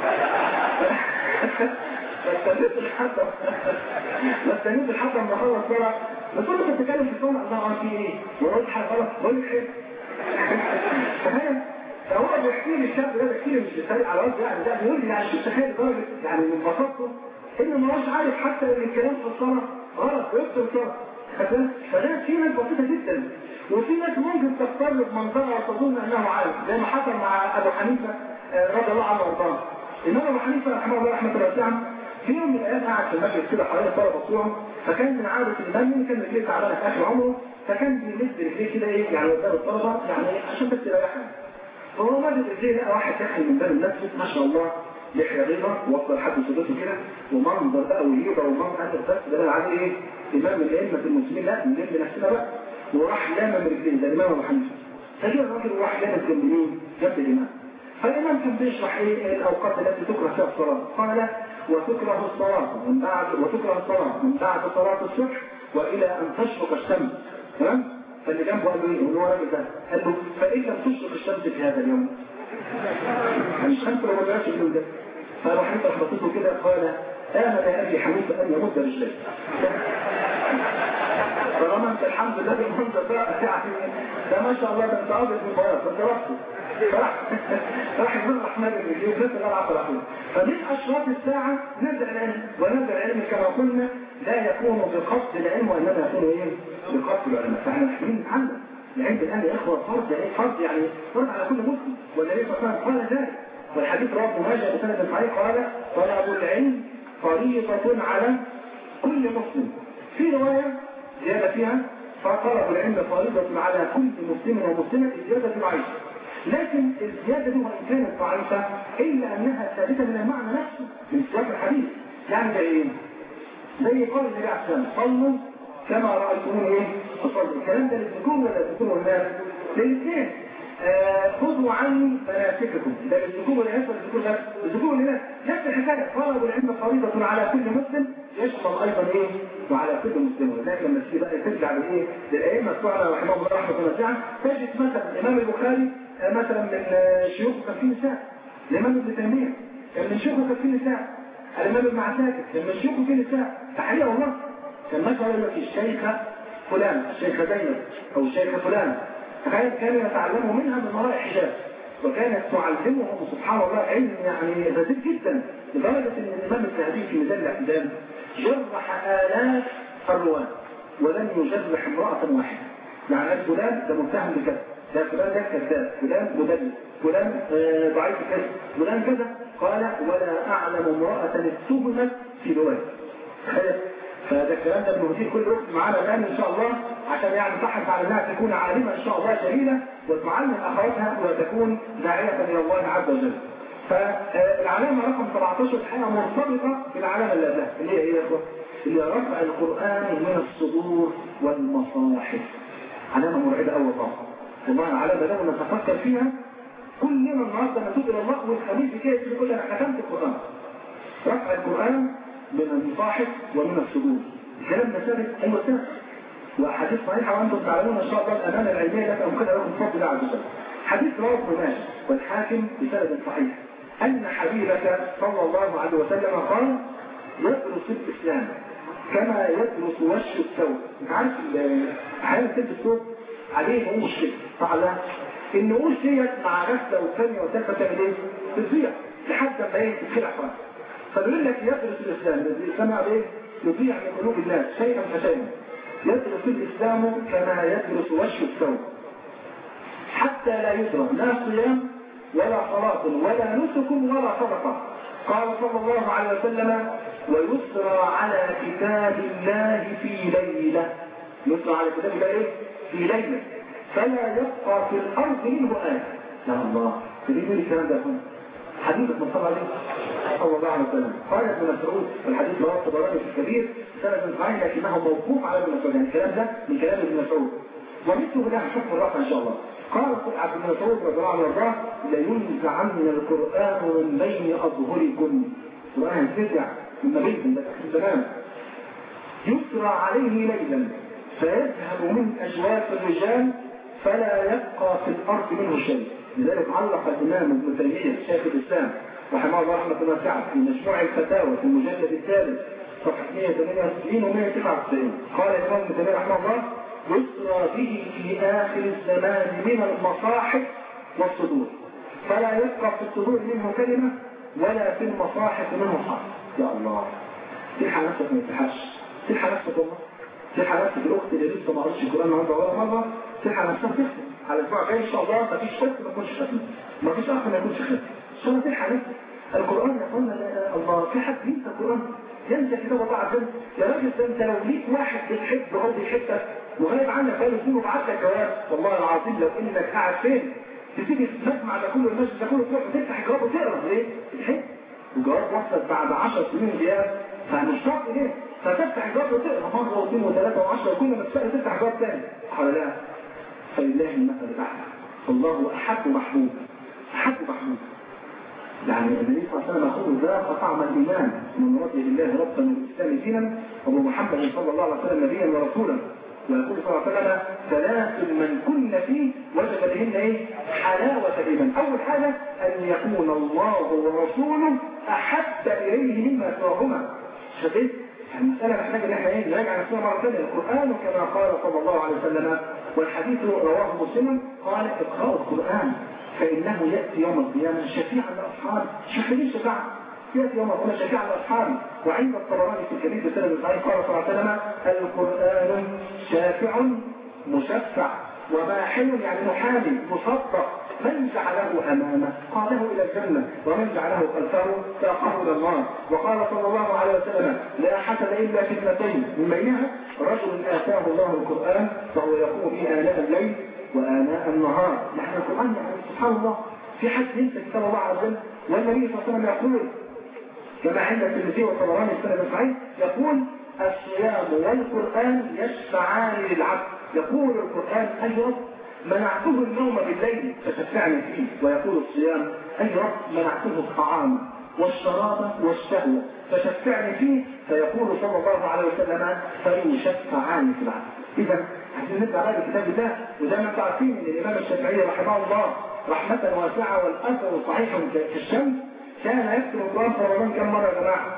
فاستنيت الحكم فاستنيت الحكم ما خلص بقى بس كنت بتتكلم في الصوم الله في ايه؟ وقلت حاجه غلط بقول لك حلو فاهم؟ فهو بيحكي لي الشاب ده بيحكي لي مش بيتريق على وجهي يعني ده بيقول لي يعني شوف تخيل درجه يعني من بساطته انه ما هوش عارف حتى ان الكلام في الصلاه غلط ويكتب الصلاه فده في ناس بسيطه جدا وفي ناس ممكن تقترب منظرها وتظن انه عارف زي ما حصل مع ابو حنيفه رضي الله عنه وارضاه الامام ابو حنيفه رحمه الله رحمه الله واسعه في يوم من الايام قاعد في المسجد كده حوالين الطلبه بتوعه فكان من عاده الامام كان رجليه تعبانه في اخر عمره فكان بيمد رجليه كده ايه يعني قدام الطلبه يعني عشان بس يريحهم فهو مد رجليه لقى واحد داخل من باب المسجد ما شاء الله لحيه بيضاء وافضل لحد صدته كده ومنظر بقى وهيبه ومنظر قال بس ده عليه ايه امام الائمه المسلمين لا نلم نفسنا بقى وراح لامم رجليه ده الامام ابو حنيفه فجاء الراجل وراح لامم جنب مين؟ جنب الامام فالامام كان بيشرح ايه الاوقات التي تكره فيها الصلاه قال وتكره الصلاه من بعد وتكره الصلاه من بعد صلاه الصبح والى ان تشرق الشمس تمام فاللي جنبه قال له ايه؟ اللي هو الراجل ده قال له فان لم تشرق الشمس في هذا اليوم الشمس لو ما جاش اليوم ده فابو حنيفه حبطته كده قال آمن يا أبي حنيفة أن يمد رجليه طالما انت الحمد لله بالمنظر ده يعني ده ما شاء الله ده انت ابيض من بياض فانت رحت راح راح يقول الرحمن الرحيم وجدت الالعاب الرحيم فمن اشراط الساعه نزل العلم ونزل العلم كما قلنا لا يكون بقصد العلم وانما يكون ايه؟ بقصد العلماء فاحنا محتاجين نتعلم العلم الان يا اخوه فرض يعني فرض يعني فرض على كل مسلم والنبي صلى الله عليه وسلم قال ذلك والحديث رواه ابن ماجه بسند صحيح قال طلب العلم فريضة على كل مسلم في رواية زيادة فيها فطلب العلم فريضة على كل مسلم ومسلمة زيادة العيش لكن الزيادة دي وإن كانت ضعيفة إلا أنها ثابتة من المعنى نفسه من سياق الحديث يعني زي إيه؟ زي قول النبي عليه السلام صلوا كما رأيتموني إيه؟ أصلي الكلام ده للذكور ولا للذكور والناس؟ للاثنين خذوا عني مناسككم ده للذكور والاناث ولا للذكور والناس؟ الذكور والناس نفس الحكايه طلب العلم فريضه على كل مسلم يشمل ايضا ايه؟ وعلى كل مسلم ولذلك لما تيجي بقى ترجع لايه؟ للائمه بتوعنا رحمهم الله رحمه واسعه تجد مثلا الامام البخاري مثلا من شيوخه كان فيه نساء الامام ابن تيميه كان من شيوخه كان فيه نساء الامام ابن عساكر كان من شيوخه فيه نساء تحيه والله كان مثلا يقول لك الشيخه فلان الشيخه زينب او الشيخه فلان فكانت كانوا يتعلموا منها من وراء الحجاب وكانت تعلمهم سبحان الله علم يعني غزير جدا لدرجه ان الامام الذهبي في ميزان الاعتدال جرح الاف الرواه ولم يجرح امراه واحده يعني فلان ده متهم بكذا ده فلان ده كذاب فلان مدلس فلان آه ضعيف كذا فلان كذا قال ولا اعلم امراه اتهمت في روايه فده الكلام ده بنهديه كل وقت معانا الان ان شاء الله عشان يعني تحرص على انها تكون عالمه ان شاء الله جميله وتعلم اخواتها وتكون داعيه الى الله عز وجل. فالعلامه رقم 17 الحقيقه مرتبطه بالعلامه اللي قبلها اللي هي ايه يا اخوه؟ اللي هي رفع القران من الصدور والمصاحف. علامه مرعبه قوي طبعا. والله العلامه لو نتفكر فيها كلنا النهارده نتوب الى الله والخميس كده تقول انا ختمت القران. رفع القران من المصاحف ومن الصدور الكلام ده ثابت ايوه ثابت واحاديث صحيحه وانتم تعلمون ان شاء الله الامانه العلميه لك او كده لكم بفضل الله عز وجل حديث رواه ابن ماجه والحاكم بسند صحيح ان حبيبك صلى الله عليه وسلم قال يدرس الاسلام كما يدرس وش الثوب انت عارف احيانا تلبس ثوب عليه نقوش كده صح لا النقوش ديت مع غسله والثانيه والثالثه تعمل ايه؟ بتضيع لحد ما ايه تتخلع خالص فبيقول لك يدرس الاسلام الاسلام على ايه؟ يضيع من قلوب الناس شيئا فشيئا يدرس الاسلام كما يدرس وش الثوب حتى حتى لا يدرى لا صيام ولا صلاة ولا نسك ولا صدقة قال صلى الله عليه وسلم ويسرى على كتاب الله في ليلة يسرى على كتاب الله ايه؟ في ليلة فلا يبقى في الأرض منه آية يا الله تريد الكلام ده حديث المصطفى عليه صلى الله عليه وسلم قال ابن مسعود الحديث رواه الطبراني في الكبير سند صحيح لكنه موقوف على ابن مسعود يعني الكلام ده من كلام ابن مسعود ومثله له حكم الرفع ان شاء الله قال عبد بن مسعود رضي الله عنه وارضاه لينزعن القران من بين اظهركم القران ينزع من بينكم ده اخر الزمان يسرى عليه ليلا فيذهب من اجواف الرجال فلا يبقى في الارض منه شيء لذلك علق الامام ابن تيميه شيخ الاسلام رحمه الله رحمه واسعه في مجموع الفتاوى في المجلد الثالث صفحه 168 و 199 قال الامام ابن تيميه رحمه الله يسرى به في اخر الزمان من المصاحف والصدور فلا يبقى في الصدور منه كلمه ولا في المصاحف منه حرف يا الله تلحق نفسك ما تلحقش تلحق نفسك والله تلحق نفسك الاخت اللي لسه ما قرأتش القران النهارده ولا مره تلحق نفسك تختم على الاسبوع الجاي ان شاء الله مفيش اخت ما يكونش ختم مفيش اخ ما يكونش ختم ان شاء الله تلحق نفسك القران يا اخوانا الله في حد ينسى القران ينسى كتاب الله عز وجل يا راجل ده انت لو ليك واحد بتحبه او بيحبك وغايب عنك بقاله سنين وبعت لك جواب والله العظيم لو انك قاعد فين تسيب المسمع ده كله المسجد ده كله تروح وتفتح الجواب وتقرا ليه؟ تحب الجواب وصلت بعد 10 سنين غياب فهنشتاق اليه فتفتح الجواب وتقرا مره واثنين وثلاثه وعشره وكل ما تشتاق تفتح جواب ثاني قال لا فلله المثل الاعلى فالله احب محبوب احب محبوب يعني النبي صلى الله عليه وسلم يقول ذاق طعم الايمان من رضي بالله ربا والاسلام دينا وبمحمد صلى الله عليه وسلم نبيا ورسولا ويقول صلى الله عليه وسلم ثلاث من كن فيه وجد بهن ايه؟ حلاوة الإيمان أول حاجة أن يكون الله ورسوله أحب إليه مما سواهما شديد المسألة محتاجة إن احنا ايه نراجع نفسنا مرة ثانية القرآن كما قال صلى الله عليه وسلم والحديث رواه مسلم قال اقرأوا القرآن فإنه يأتي يوم القيامة شفيعا لأصحابه شفيعين شفاعة يأتي يوم القيامة شفيعا لأصحابه وعند الطبراني في الكبير بسنة الصحيح قال صلى الله عليه وسلم القرآن شافع مشفع وماحل يعني محامي مصدق من جعله امامه قاده الى الجنه ومن جعله خلفه ساقه الى النار وقال صلى الله عليه وسلم لا حسد الا في اثنتين من بينها رجل اتاه الله القران فهو يقوم به اناء الليل واناء النهار نحن القران يعني سبحان الله في حد ينسى كتاب الله عز وجل والنبي صلى الله عليه وسلم يقول كما عند الترمذي والطبراني السنه الصحيح يقول الصيام والقران يشفعان للعبد يقول القران اي رب منعته النوم بالليل فشفعني فيه ويقول الصيام اي رب منعته الطعام والشراب والشهوة فشفعني فيه فيقول صلى الله عليه وسلم فيشفعان في العبد اذا عايزين نبدا على كتاب الله وزي ما انتم عارفين ان الامام الشافعي رحمه الله رحمة واسعة والاثر صحيح كالشمس كان يكتب القرآن في رمضان كم مرة يا جماعة؟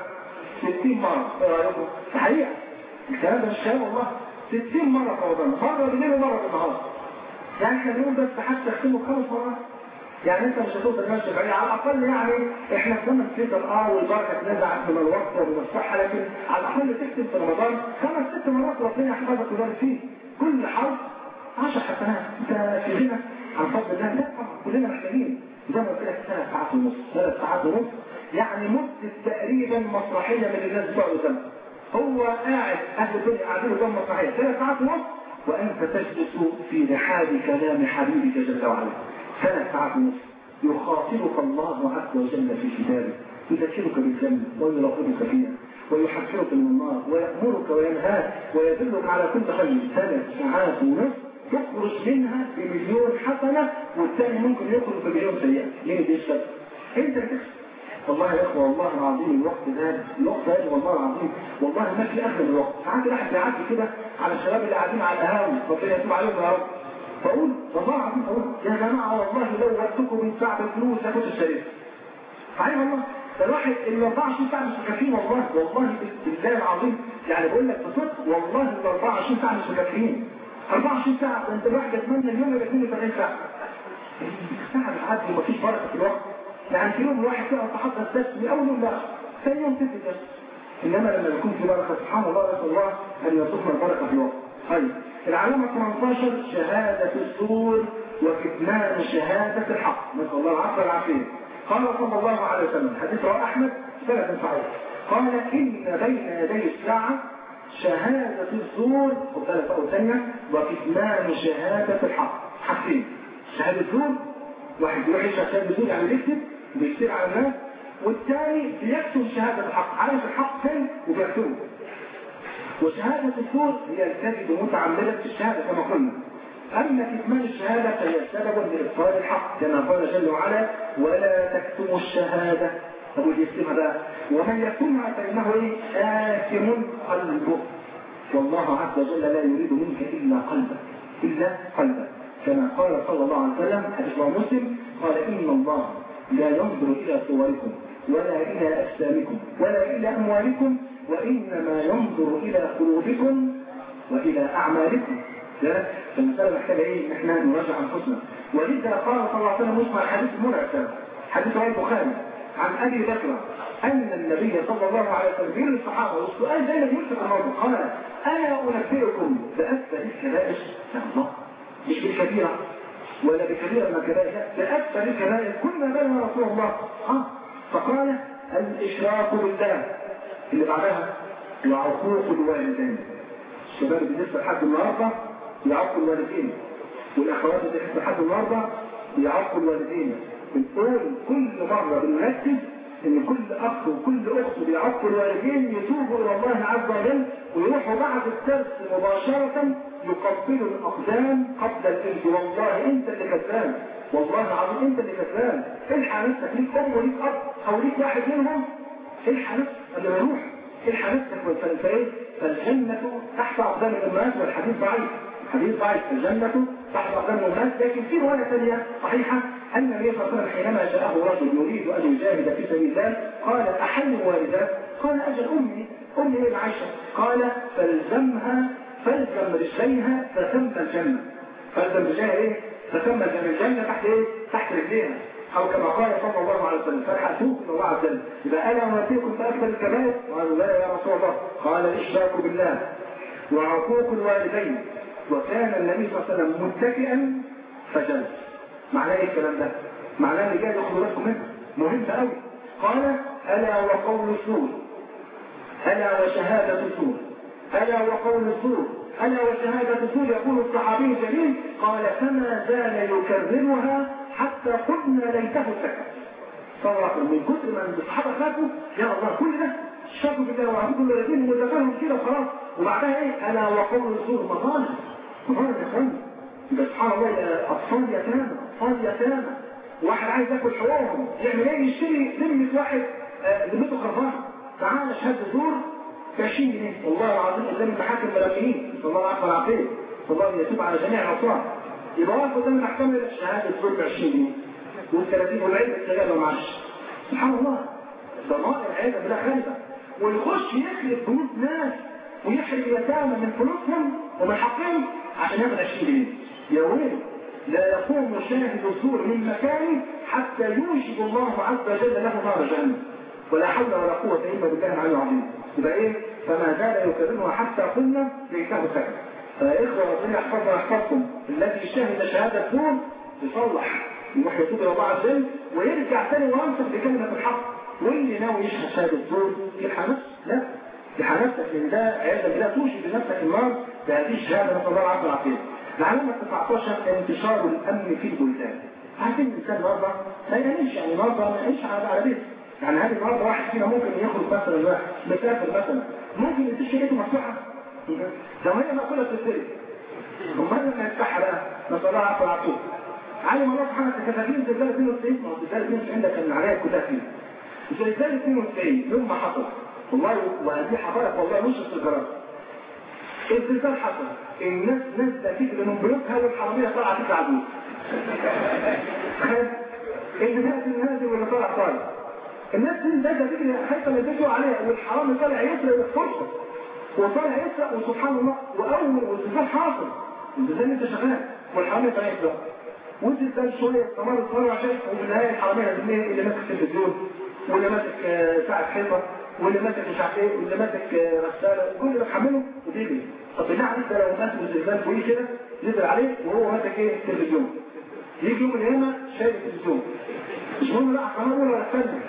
60 مرة ايه رايكم؟ صحيح الكلام ده مش كلام والله 60 مرة في رمضان مرة بالليل ومرة بالنهار يعني احنا اليوم بس حتى تختمه خمس مرات يعني انت مش هتوصل لنفس الشافعية على الاقل يعني احنا في زمن كده اه والبركه تنزع من الوقت ومن الصحه لكن على الاقل تختم في رمضان خمس ست مرات ربنا يحفظك ويبارك فيه كل حرف 10 حسنات انت في غنى عن فضل الله لا طبعا كلنا محتاجين زي ما قلت لك ثلاث ساعات ونص ثلاث ساعات ونص يعني مدة تقريبا مسرحية من الناس بتوع الزمن هو قاعد اهل الدنيا قاعدين قدام مسرحية ثلاث ساعات ونص وانت تجلس في رحاب كلام حبيبك جل وعلا ثلاث ساعات ونص يخاطبك الله عز وجل في كتابه يذكرك بالجنة ويراقبك فيها ويحذرك من النار ويأمرك وينهاك ويدلك على كل خير ثلاث ساعات ونصف تخرج منها بمليون حسنة والثاني ممكن يخرج بمليون سيئة مين بيشتغل؟ انت بتكسب والله يا اخوه والله العظيم الوقت ده الوقت ده والله العظيم والله ما في اخر الوقت ساعات الواحد بيعدي كده على الشباب اللي قاعدين على القهاوي ربنا يتوب عليهم يا رب بقول والله العظيم بقول يا جماعه والله لو وقتكم من ساعه الفلوس هاخد الشريف صحيح والله ده الواحد ال 24 ساعه مش مكفيين والله والله بالله العظيم يعني بقول لك بصدق والله ال 24 ساعه مش مكفيين 24 ساعه ده انت الواحد يتمنى اليوم يبقى 72 ساعه ساعه بتعدي ومفيش بركه في الوقت يعني في يوم الواحد يقعد يتحدث بس من اول يوم لاخر ثاني يوم تنتهي بس انما لما يكون في بركه سبحان الله نسال الله ان يرزقنا البركه في الوقت طيب العلامه 18 شهاده الزور وكتمان شهادة الحق نسأل الله العفو والعافية قال صلى الله عليه وسلم حديث رواه أحمد سنة صحيح قال إن بين يدي الساعة شهادة الزور خد بالك أول ثانية وكتمان شهادة الحق حاجتين شهادة الزور واحد يروح يشهد شهادة الزور يعني بيكتب بيكتب على الناس والثاني بيكتب شهادة الحق عارف الحق فين وبيكتبه وشهادة الزور هي الكذب متعمدة في الشهادة كما قلنا أما كتمان الشهادة فهي سبب لإبطال الحق كما قال جل وعلا ولا تكتموا الشهادة طب اللي يكتمها بقى ومن يكتمها فإنه إيه آثم قلبه والله عز وجل لا يريد منك إلا قلبك إلا قلبك كما قال صلى الله عليه وسلم حديث مسلم قال إن الله لا ينظر إلى صوركم ولا إلى أجسامكم ولا إلى أموالكم وإنما ينظر إلى قلوبكم وإلى أعمالكم فالمسألة محتاجة إيه؟ إن إحنا نراجع أنفسنا ولذا قال صلى الله عليه وسلم اسمع الحديث المرعب حديث رواه البخاري عن أبي بكر أن النبي صلى الله عليه وسلم بيقول للصحابة والسؤال دايما يمسك الموضوع قال ألا أنبئكم بأكثر الكبائر يا الله مش بالكبيرة ولا بكبيرة من الكبائر بأكثر الكبائر كنا بين رسول الله آه. فقال الإشراك بالله اللي بعدها وعقوق الوالدين الشباب بالنسبة لحد النهارده يعقوا الوالدين والأخوات اللي لحد النهارده يعقوا الوالدين بنقول كل مرة بنركز ان كل اخ وكل اخت بيعقوا الوالدين يتوبوا الى الله عز وجل ويروحوا بعد الدرس مباشرة يقبلوا الاقدام قبل الجلد والله انت اللي كسبان والله العظيم انت اللي كسبان الحق نفسك ليك ام وليك اب او ليك واحد منهم الحق نفسك قبل ما يروح الحق نفسك فايه فالجنة تحت اقدام الامهات والحديث ضعيف الحديث ضعيف الجنة تحت اقدام الامهات لكن في رواية ثانية صحيحة أن النبي صلى الله عليه وسلم حينما جاءه رجل يريد أن يجاهد في سبيل الله قال أحل والدات قال أجل أمي أمي إيه عائشة قال فالزمها فالزم رجليها فثم الجنة فالزم رجليها إيه؟ فثم الجنة الجنة تحت إيه؟ تحت رجليها أو كما قال صلى الله عليه وسلم فالحسوك من الله عز وجل إذا أنا أنبئكم بأكثر الكبائر قالوا لا يا رسول الله قال الإشراك بالله وعقوق الوالدين وكان النبي صلى الله عليه وسلم متكئا فجلس معناه ايه الكلام ده معناه اللي جاي ياخدوا بالكم منه مهم قوي قال الا وقول الزور الا وشهاده الزور الا وقول الزور الا وشهاده الزور يقول الصحابي الجليل قال فما زال يكررها حتى قلنا ليته سكت صراحة من كثر ما الصحابة خافوا يا الله كل ده شافوا بالله وعبدوا الذين متفاهم كده وخلاص وبعدها ايه الا وقول الزور مظالم مظالم يا اخواني يبقى سبحان الله اطفال يتامى اطفال يتامى واحد عايز ياكل حقوقهم يعمل ايه يشتري ذمه واحد ذمته خربانه تعال شهاده زور ب 20 جنيه والله العظيم قدام المحاكم ملايين صلى الله عليه وسلم صلى الله يتوب على جميع العصاه يبقى واقف قدام المحكمه شهاده زور ب 20 جنيه وال 30 والعلم السجاده معلش سبحان الله ضمائر عياده بلا خالده ويخش يخلف بيوت ناس ويحرم يتامى من فلوسهم ومن حقهم عشان ياخد 20 جنيه يا ويل لا يقوم شاهد الزور من مكانه حتى يوجب الله عز وجل له نار جهنم ولا حول ولا قوة إلا بالله العلي العظيم يبقى إيه فما زال يكررها حتى قلنا ليته سكت فيا إخوة ربنا يحفظنا ويحفظكم الذي شهد شهادة زور يصلح يروح يتوب إلى الله عز وجل ويرجع ثاني وينصف بكلمة الحق واللي ناوي يشهد شهادة زور يلحق نفسه لا يلحق نفسك لأن ده عياذا بالله توجد بنفسك النار بهذه الشهادة نسأل الله العافية والعافية العلامة 19 انتشار الأمن في البلدان عارفين الإنسان النهارده ما ينامش يعني النهارده ما يعيش على على بيت يعني هذه النهارده واحد فينا ممكن يخرج مثلا واحد مسافر مثلا ممكن يمسكش بيته مفتوحة لو هي مقولة تتسرق امال لما يفتحها بقى نسأل الله العافية والعافية علم الله سبحانه كتابين زلزال 92 ما هو زلزال 92 عندك كان عليها كلها فيه زلزال 92 يوم ما حصل والله وهذه حضرتك والله مش السجارات الزلزال حصل الناس نازله تجري من بيوتها والحراميه طالعه تطلع بيوت اللي نازل نازل واللي طالع طالع الناس دي نازله تجري حتى اللي بيجوا عليها والحرامي طالع يسرق الفرصه وطالع يسرق وسبحان الله واول والزلزال حاصل الزلزال انت شغال والحرامي طالع يسرق والزلزال شويه استمر استمر عشان وفي النهايه الحراميه هتلاقي اللي ماسك التلفزيون واللي ماسك ساعه حيطه واللي ماسك مش عارف ايه واللي ماسك غساله كل ده حمله وبيجري طب بالله عليك ده لو ماسك الزلزال فوقيه كده نزل عليه وهو ماسك ايه التلفزيون يجي يوم القيامه شايل التلفزيون مش مهم بقى قناه اولى ولا الثانيه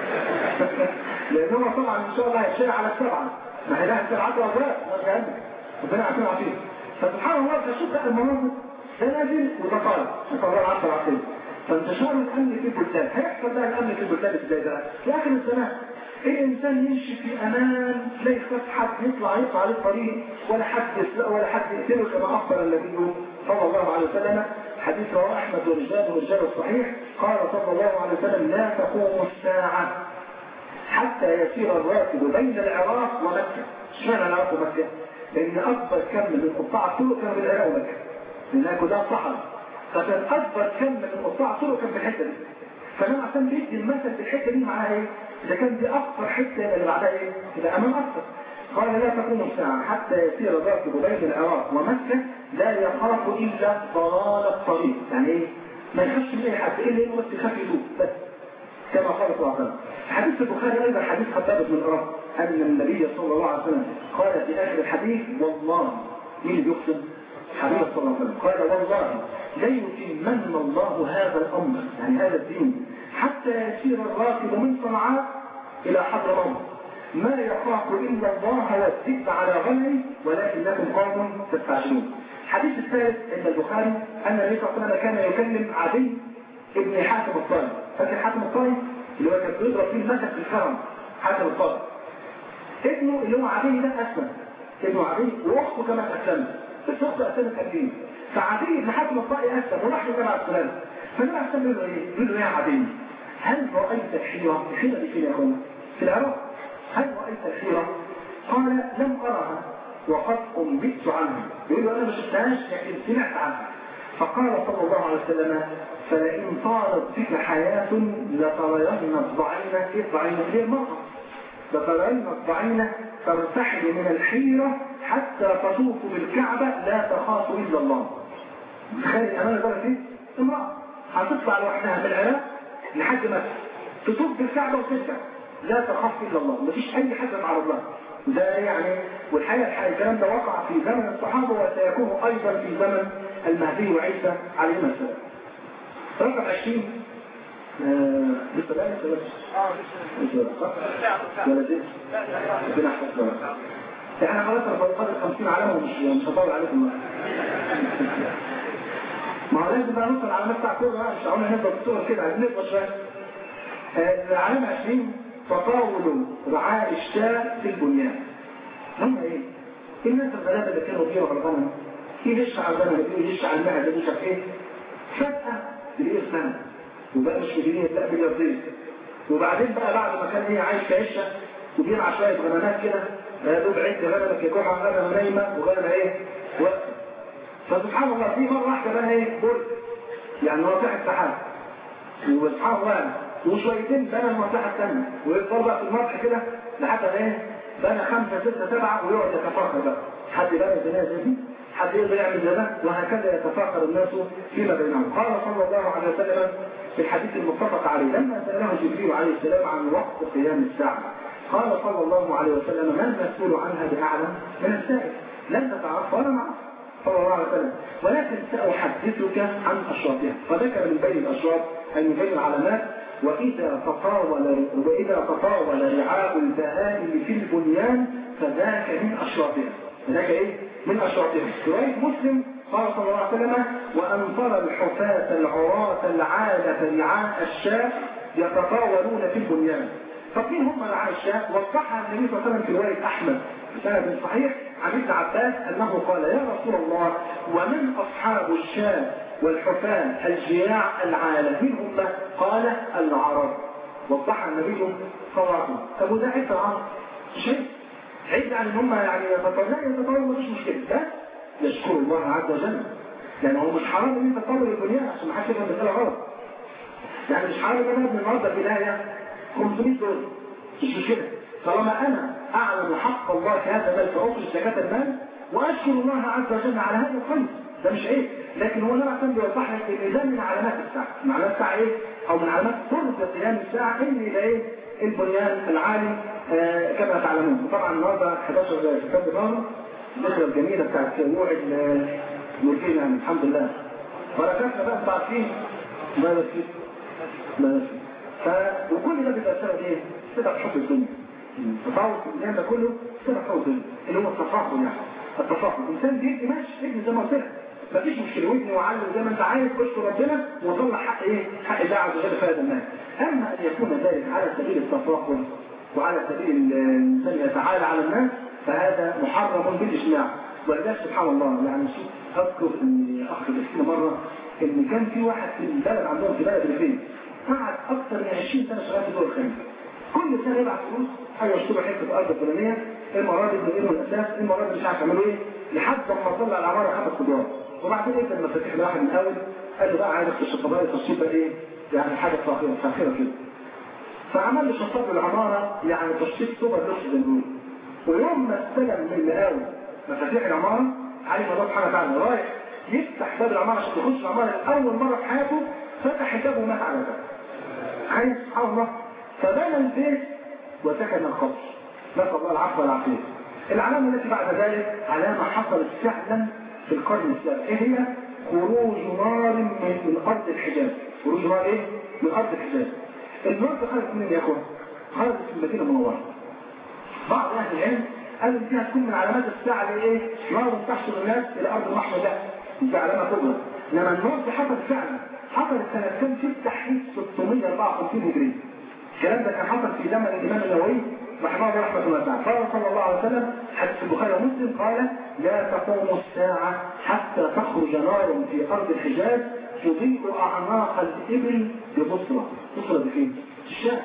لان هو طبعا ان شاء الله هيتشيل على السبعه ما هي لها سبعه اوقات ما جهنم ربنا يعافينا ويعافينا فسبحان الله تشوف بقى المناظر ده نازل وتقارب نسال الله العافيه والعافيه فانتشار الامن في البلدان هيحصل بقى الامن في البلدان ازاي بقى؟ في اخر الزمان الانسان يمشي في امان لا يخاف حد يطلع يطلع عليه الطريق ولا حد يسرقه ولا حد يقتله كما اخبر النبي صلى الله عليه وسلم حديث رواه احمد ورجال ورجال الصحيح قال صلى الله عليه وسلم لا تقوم الساعه حتى يسير الراكب بين العراق ومكه اشمعنى العراق ومكه؟ لان اكبر كم من قطاع الطرق كانوا بالعراق ومكه لانها كلها صحراء فكان اكبر كم من قطاع الطرق كان في الحته دي فلما عشان بيدي المثل في الحته دي معناها ايه؟ اذا كان دي اكثر حته اللي بعدها ايه؟ يبقى امان اكثر. قال لا تقوم الساعه حتى يسير الراكب بين العراق ومكه لا يخاف الا ضلال الطريق، يعني ايه؟ ما يخافش من اي حد الا انه بس يخاف يدوب بس. كما قال صلى الله عليه وسلم. حديث البخاري ايضا حديث خباب بن الارض ان النبي صلى الله عليه وسلم قال في اخر الحديث والله مين اللي بيقسم؟ حبيب صلى الله عليه وسلم قال والله ليتمن الله هذا الامر يعني هذا الدين حتى يسير الراكب من صنعاء الى حضر موت ما يخاف الا الله والذئب على غنمه ولكنكم قوم تستعجلون الحديث الثالث عند البخاري ان النبي صلى الله عليه وسلم كان يكلم عدي ابن حاتم الطائي فاكر حاتم الطائي اللي هو كان بيضرب فيه المثل في الحرم حاتم الطائي ابنه اللي هو عدي ده اسلم ابنه عدي واخته كمان اسلمت بس اخته اسلمت قبليه فعدي بن حاتم الطائي اسلم وراح للنبي عليه السلام فالنبي عليه السلام يقول له ايه؟ يقول له يا عدي هل رايت الحيره؟ الحيره دي فين يا اخوانا؟ في العراق هل رايت الحيره؟ قال لم ارها وقد انبئت عنها يقول له انا ما شفتهاش لكن سمعت عنها فقال صلى الله عليه وسلم فلئن طالت بك حياة لترين الضعينة الضعينة هي المرأة لترين الضعينة ترتحل من الحيرة حتى تطوف بالكعبة لا تخاف إلا الله تخيل الأمانة ده ايه؟ امرأة هتطلع لوحدها من العراق لحد ما تطوف بالكعبة وترجع لا تخاف إلا الله مفيش أي حاجة تعرض لها ده يعني والحقيقة الحقيقة الكلام ده وقع في زمن الصحابة وسيكون أيضا في زمن المهدي وعيسى عليهما السلام. رقم 20 آه لسه بقى لسه اه لسه صح؟ ولا زين؟ ربنا يحفظنا احنا خلاص انا فاضل 50 علامة ومش مش هطول عليكم بقى. ما هو لازم بقى نوصل العلامات بتاع كل بقى مش هقول هنفضل الصور كده عايزين نفضل شوية. العلامة 20 تطاول رعاء الشاة في البنيان. هم ايه؟ الناس الغلابة اللي كانوا فيها غلطانة يهش على الغنم يهش على المهد مش عارف ايه فجأة تلاقيه سنة وبقى مش مديرية لا ملياردير وبعدين بقى بعد ما كان هي عايش في عشة وبيرعى شوية غنمات كده يا دوب عد غنمك يا جحا غنم نايمة وغنم ايه واقفة فسبحان الله في مرة واحدة بقى ايه برد يعني ناطحة سحاب وسبحان الله وشويتين بنى الناطحة الثانية ويفضل بقى في المطح كده لحد ما ايه بنى خمسة ستة سبعة ويقعد يتفاخر بقى حد بنى البناية زي دي حد يقدر يعمل ده وهكذا يتفاخر الناس فيما بينهم قال صلى الله عليه وسلم في الحديث المتفق عليه لما سأله جبريل عليه السلام عن وقت قيام الساعة قال صلى الله عليه وسلم ما المسؤول عنها بأعلم من السائل لن تتعرف ولا معرف صلى الله عليه وسلم ولكن سأحدثك عن أشراطها فذكر من بين الأشراط أي من بين العلامات وإذا تطاول وإذا تطاول رعاء البهائم في البنيان فذاك من أشراطها فذاك إيه؟ من أشراطهم رواية مسلم قال صلى الله عليه وسلم وأن ترى الحفاة العراة العالة رعاء الشاة يتطاولون في البنيان طب مين هم رعاء الشاة؟ وضحها النبي صلى الله عليه وسلم في رواية أحمد بسند صحيح عن ابن عباس أنه قال يا رسول الله ومن أصحاب الشاة والحفاة الجياع العالة من هم؟ قال العرب وضحها النبي صلى الله عليه وسلم طب وده حيث العرب شيء عيد عن ان هم يعني يتطور لا يتطور مفيش مشكله بس يشكر الله عز وجل لان هو مش حرام ان انت تطور البنيان عشان ما حدش يفهم المساله غلط يعني مش حرام ان انا ابني النهارده البدايه 500 دولار مش مشكله طالما انا اعلم حق الله في هذا المال فاخرج زكاه المال واشكر الله عز وجل على هذا الخير ده مش عيب لكن هو انا عشان بيوضح لك ان ده من علامات الساعه من علامات الساعه ايه او من علامات قرب قيام الساعه ان يبقى ايه البنيان العالي آه كما تعلمون طبعا النهارده 11 سبتمبر الذكرى الجميله بتاعت موعد نورتين يعني الحمد لله بركاتنا بقى انتوا عارفين ما نسيت ما نسيت ف... وكل ده بيبقى سبب ايه؟ سبب حب الدنيا التفاوض الكلام ده كله سبب حب الدنيا اللي هو التفاضل يعني التفاضل الانسان بيبني ماشي ابني زي ما قلت لك مفيش مشكله وابني وعلم زي ما انت عايز اشكر ربنا وطلع حق ايه؟ حق الله عز وجل في هذا المال اما ان يكون ذلك على سبيل التفاخر وعلى سبيل الانسان يتعالى على الناس فهذا محرم بالاجماع ولذلك سبحان الله يعني شوف اذكر ان اخ بيحكي مره ان كان في واحد في البلد عندهم في بلد ريفيه قعد اكثر من 20 سنه شغال في دور الخليج كل سنه يبعت فلوس ايوه اشتروا حته ارض فلانيه المره دي بنقلوا الاساس المره دي مش عارف يعملوا ايه لحد ما طلع العماره خمس ادوار وبعدين ادى المفاتيح لواحد من الاول قال له بقى عايز اخش الطبقه التصوير بقى ايه يعني حاجه فاخره فاخره كده فعمل له شطاب العماره يعني تشطيب سوبر لوكس زي ما بيقولوا ويوم ما استلم من المقاول مفاتيح العماره علي مدار حاجه ثانيه رايح يفتح باب العماره عشان يخش العماره لاول مره في حياته فتح الباب ومات على الباب عايز سبحان الله فبنى البيت وسكن القبر نسال الله العفو والعافيه العلامه التي بعد ذلك علامه حصلت فعلا في القرن الاسلامي ايه هي؟ خروج نار من, من ارض الحجاز خروج نار ايه؟ من ارض الحجاز النار ده خرجت منين يا اخوان؟ خرجت في المدينه المنوره بعض اهل العلم قالوا دي هتكون من علامات الساعه اللي ايه؟ نار تحشر الناس الى ارض المحشر ده دي علامه كبرى انما النار دي حصلت فعلا حصلت سنه كام في التحديث 654 هجري الكلام ده كان حصل في زمن الامام النووي رحمه الله رحمه الله تعالى قال صلى الله عليه وسلم حديث البخاري ومسلم قال لا تقوم الساعه حتى تخرج نار في ارض الحجاز تضيء اعناق الابل ببصره بصره دي فين؟ الشام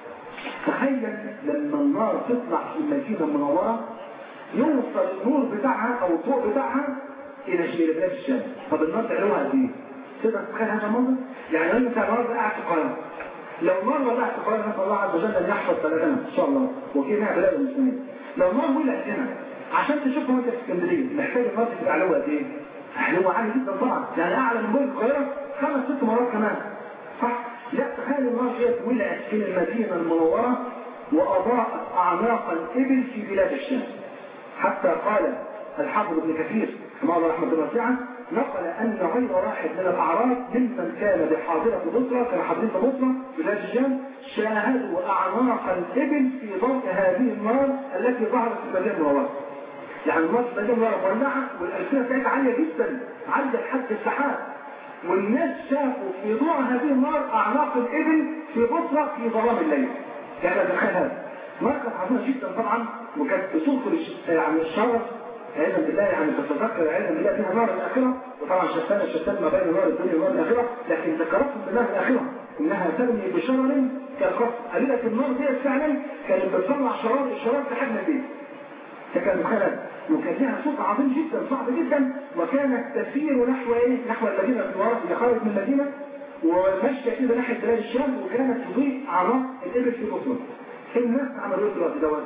تخيل لما النار تطلع في المدينه المنوره يوصل النور بتاعها او الضوء بتاعها الى الى بلاد الشام طب النار تعلوها قد ايه؟ تقدر تتخيل هذا المنظر؟ يعني لو انت النهارده قاعد في القاهره لو مره ولعت في القاهره نسال الله عز وجل ان يحفظ بلدنا ان شاء الله وكيلنا بلاد المسلمين لو نار ولعت هنا عشان تشوفها وانت في اسكندريه محتاج النار تبقى علوها قد ايه؟ علوها عالي جدا طبعا يعني اعلى من برج القاهره خمس ست مرات كمان صح؟ لا تخيل النار جت ولعت في المدينه المنوره واضاءت اعناق الابل في بلاد الشام حتى قال الحافظ ابن كثير رحمه الله رحمه الله واسعه نقل ان غير واحد من الاعراب ممن كان بحاضره بصره كان حاضرين في بصره بلاد الشام شاهدوا اعناق الابل في ضوء هذه النار التي ظهرت في المدينه المنوره. يعني النار في المدينه المنوره مولعه والالسنه بتاعتها عاليه جدا عاليه لحد السحاب والناس شافوا في ضوء هذه النار اعناق الابل في بصره في ظلام الليل. يعني تخيل هذا. نار كانت عظيمه جدا طبعا وكانت تدخل يعني الشرف عياذا بالله يعني تتذكر عياذا بالله فيها نار الاخره وطبعا شتان الشتان ما بين نار الدنيا ونار الاخره لكن ذكرتهم بالله الاخره انها ترمي بشرر كالقصر قال لك النار ديت فعلا كانت بتطلع شرار الشرار في حجم البيت فكان خلل وكان لها صوت عظيم جدا صعب جدا وكانت تسير نحو ايه؟ نحو المدينه المنوره اللي خرجت من المدينه وماشيه كده ناحيه بلاد الشام وكانت تضيء اعناق الابل في بطنها. الناس عملوا ايه دلوقتي دوت؟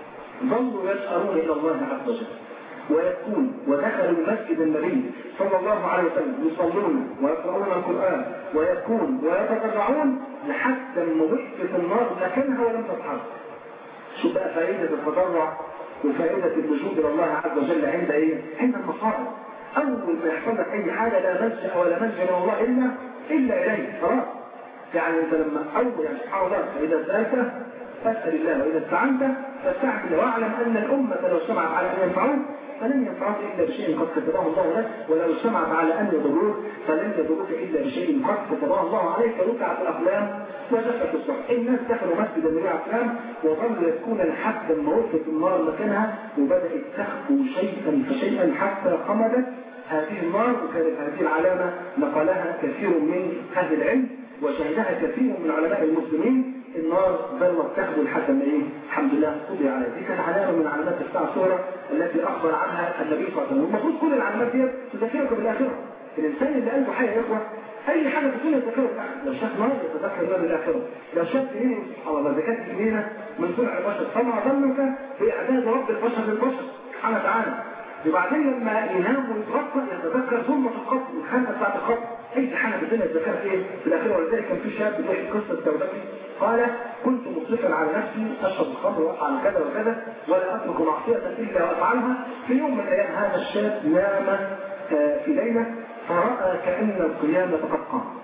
ظلوا يسألون الى الله عز وجل ويكون ودخلوا مسجد النبي صلى الله عليه وسلم يصلون ويقرؤون القرآن ويكون ويتضرعون لحد ما وقفت النار مكانها ولم تتحرك. شوف بقى فائدة التضرع وفائدة اللجوء إلى الله عز وجل عند إيه؟ عند المصائب. أول ما يحصل لك أي حاجة لا ملجأ ولا منجا من الله إلا إلا إليه خلاص. يعني أنت لما أول يعني سبحان الله فإذا سألت فاسأل الله وإذا استعنت فاستعن بالله واعلم أن الأمة لو اجتمعت على أن ينفعوك فلن ينفعوك إلا بشيء قد كتبه الله لك ولو اجتمعت على أن يضروك فلن يضروك إلا بشيء قد كتبه الله عليك فرفعت الأقلام وجفت الصحف الناس دخلوا مسجد النبي عليه السلام وظلوا يبكون لحد ما وقفت النار مكانها وبدأت تخفو شيئا فشيئا حتى قمدت هذه النار وكانت هذه العلامة نقلها كثير من أهل العلم وشهدها كثير من علماء المسلمين النار ظلت تخبو لحد ما ايه؟ الحمد لله قضي عليها، دي كانت علامه من علامات الساعه الصغرى التي اخبر عنها النبي صلى الله عليه وسلم، والمفروض كل العلامات دي تذكركم بالاخره. الانسان اللي قلبه حي يا اخوه اي حاجه في الدنيا يتذكرها بالاخره، لو شاف نار يتذكر نار الاخره، لو شاف جنينه سبحان الله اذا كانت جنينه من صنع البشر فما ظنك باعداد رب البشر للبشر سبحانه وتعالى. وبعدين لما ينام ويتغطى يتذكر ظلمة القبر والخانة بتاعت القبر اي حاجة في الدنيا يتذكرها في ايه؟ في الاخير ولذلك كان في شاب بيحكي قصة توبته قال كنت مصرفا على نفسي اشرب الخمر وافعل كذا وكذا ولا اترك معصية الا وافعلها في يوم من الايام هذا الشاب نام في ليلة فرأى كأن القيامة قد قام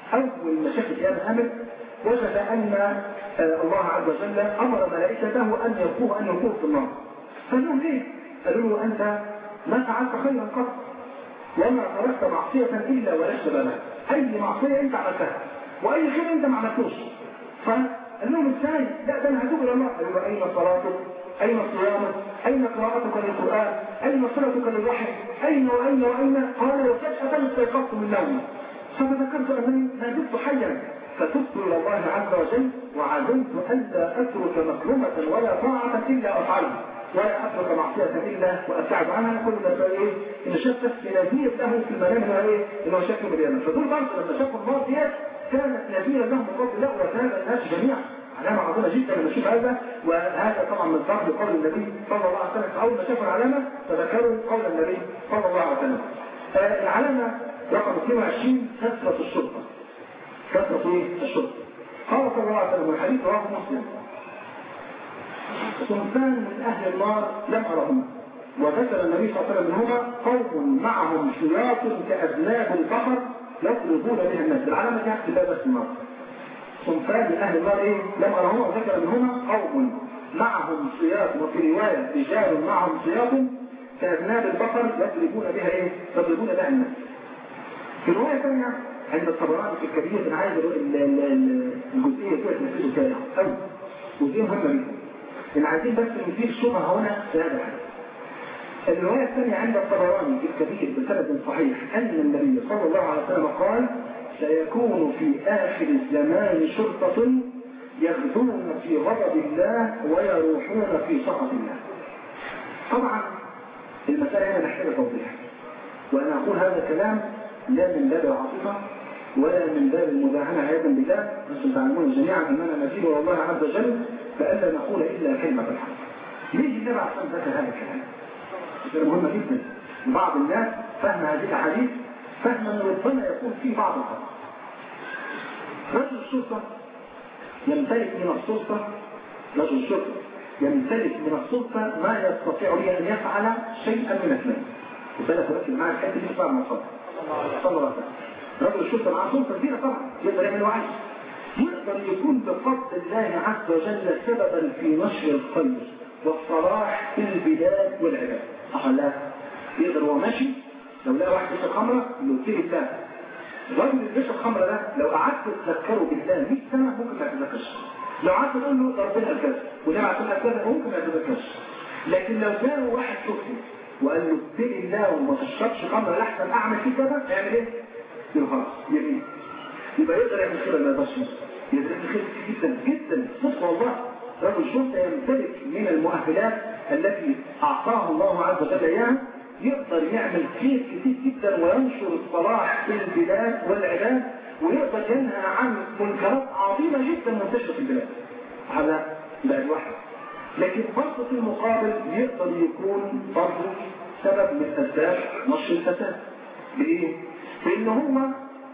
أول ما شاف القيامة قامت وجد أن الله عز وجل أمر ملائكته أن يلقوه أن يلقوه في النار قال لهم ليه؟ قالوا له أنت ما فعلت خيرا قط وما تركت معصية إلا ولست بها أي معصية أنت عملتها وأي خير أنت ما عملتوش فقال لهم ازاي؟ لا ده أنا هتوب إلى الله قالوا له أين صلاتك؟ أين صيامك؟ أين قراءتك للقرآن؟ أين صلتك للرحم؟ أين وأين وأين؟ قال وفجأة استيقظت من نومي فتذكرت أنني ما زلت حيا فتبت إلى الله عز وجل وعزمت ألا أترك مكرمة ولا طاعة إلا أفعلها ولا أترك معصية إلا وأبتعد عنها كل ما إيه إن شاف نفسي نذير له في المنام إنه إيه إنه شاف مليانا فدول برضه لما شافوا النار ديت كانت نذيرا لهم بفضل الله وكان الناس جميعا علامة عظيمة جدا لما نشوف هذا وهذا طبعا من ضرب قول النبي صلى الله عليه وسلم أول ما شافوا العلامة تذكروا قول النبي صلى الله عليه وسلم آه العلامة رقم 22 كثرة الشرطة كثرة ايه؟ الشرطة قال صلى الله عليه وسلم الحديث رواه مسلم صنفان من أهل النار لم أرهما وذكر النبي صلى الله عليه وسلم منهما قوم معهم شياط كأذناب البقر يضربون بها الناس العلامة دي هكتب بس النار صنفان من أهل النار إيه؟ لم أرهما وذكر منهما قوم معهم سياط وفي رواية رجال معهم سياط كأذناب البقر يضربون بها إيه؟ يضربون بها الناس في رواية ثانية عند الطبراني في الكبير انا عايز الجزئيه دي تنفذه تاني او جزئيه مهمه جدا ان عايزين بس نثير شبهه هنا في هذا الحديث الروايه الثانيه عند الطبراني في الكبير بسند صحيح ان النبي صلى الله عليه وسلم قال سيكون في اخر الزمان شرطه يغدون في غضب الله ويروحون في سخط الله طبعا المساله هنا محتاجه توضيح وانا اقول هذا الكلام لا من باب العاطفة ولا من باب المداهنة عياذا بالله أنتم تعلمون جميعا أننا ندين والله عز وجل فألا نقول إلا كلمة الحق. ليه النبي عليه الصلاة ذكر هذا الكلام؟ مسألة مهمة جدا. بعض الناس فهم هذه الأحاديث فهما ربما يكون فيه بعض الخطأ. رجل الشرطة يمتلك من السلطة رجل الشرطة يمتلك من السلطة ما يستطيع به أن يفعل شيئا من اثنين. وثلاث ركز معي الحته دي بعد ما تصلي. صلى الله عليه وسلم. رجل الشرطة معاه سلطة كبيرة طبعا يقدر يعمل وعي يقدر يكون بفضل الله عز وجل سببا في نشر الخير والصلاح في البلاد والعباد صح لا يقدر هو ماشي لو لقى واحد بيشرب خمرة يقول له بالله الراجل اللي بيشرب خمرة ده لو قعدت تذكره بالله 100 سنة ممكن ما يتذكرش لو قعدت تقول له ربنا الكذا وده عشان كذا ممكن ما يتذكرش لكن لو كان واحد شفته وقال له اتق الله وما تشربش خمرة لحسن اعمل فيه كذا يعمل ايه؟ يقول خلاص يمين يبقى يقدر يعمل خير ما يقدرش يقدر يعمل خير جدا جدا صدق والله رجل الشرطة يمتلك من المؤهلات التي أعطاه الله عز وجل إياها يقدر يعمل خير كتير جدا وينشر الصلاح في البلاد والعباد ويقدر ينهى عن منكرات عظيمة جدا منتشرة في البلاد على ده الواحد لكن برضه في المقابل يقدر يكون برضه سبب من أسباب نشر الفساد بإيه؟ بإن هو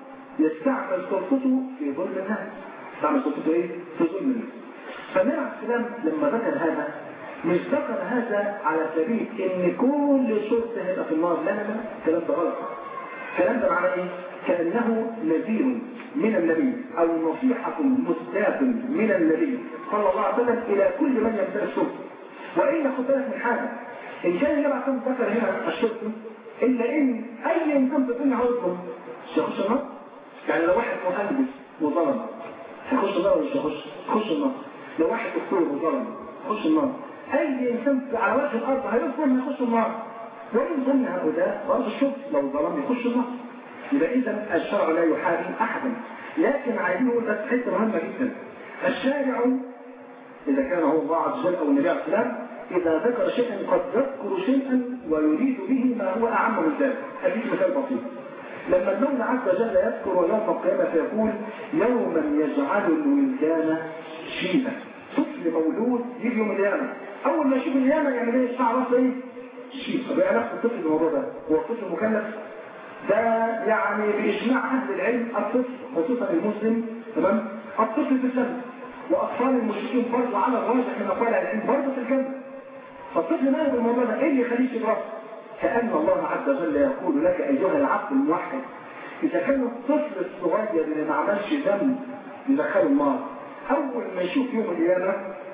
يستعمل سلطته في ظلم الناس يستعمل سلطته إيه؟ في ظلم الناس فالنبي عليه السلام لما ذكر هذا مش ذكر هذا على سبيل ان كل شرطة هيبقى في النار لا لا لا الكلام ده غلط الكلام ده معناه ايه؟ كانه نذير من النبي او نصيحة مستاف من النبي صلى الله عليه وسلم الى كل من يمتلك الشرطة والا خد بالك من حاجه ان كان النبي عليه السلام ذكر هنا الشرطة الا ان اي انسان في الدنيا هيظلم مش هيخش النار يعني لو واحد مهندس وظلم هيخش النار ولا مش هيخش؟ يخش النار لو واحد دكتور وظلم يخش النار اي انسان على وجه الارض هيظلم يخش النار وان ظن هؤلاء برضه الشرط لو ظلم يخش النار يبقى اذا الشرع لا يحارب احدا لكن عايزين نقول بس حته مهمه جدا الشارع اذا كان هو الله عز وجل او النبي عليه السلام اذا ذكر شيئا قد يذكر شيئا ويريد به ما هو اعم من ذلك اديك مثال بسيط لما المولى عز وجل يذكر يوم القيامة فيقول يوما يجعل الولدان شيبا طفل مولود يجي يوم القيامة أول ما يشوف القيامة يعمل إيه الشعر راسه إيه؟ شيب طب إيه علاقة الطفل بالموضوع ده؟ هو الطفل مكلف؟ ده يعني بإجماع أهل العلم الطفل خصوصا المسلم تمام؟ الطفل في الجنة وأطفال المشركين برضه على الراجح من أقوال العلم برضه في الجنة فالطفل ماله بالموضوع ده؟ إيه اللي يخليه يشوف راسه؟ كأن الله عز وجل يقول لك أيها العبد الموحد اذا كان الطفل الصغير اللي ما عملش ذنب يدخله النار اول ما يشوف يوم القيامه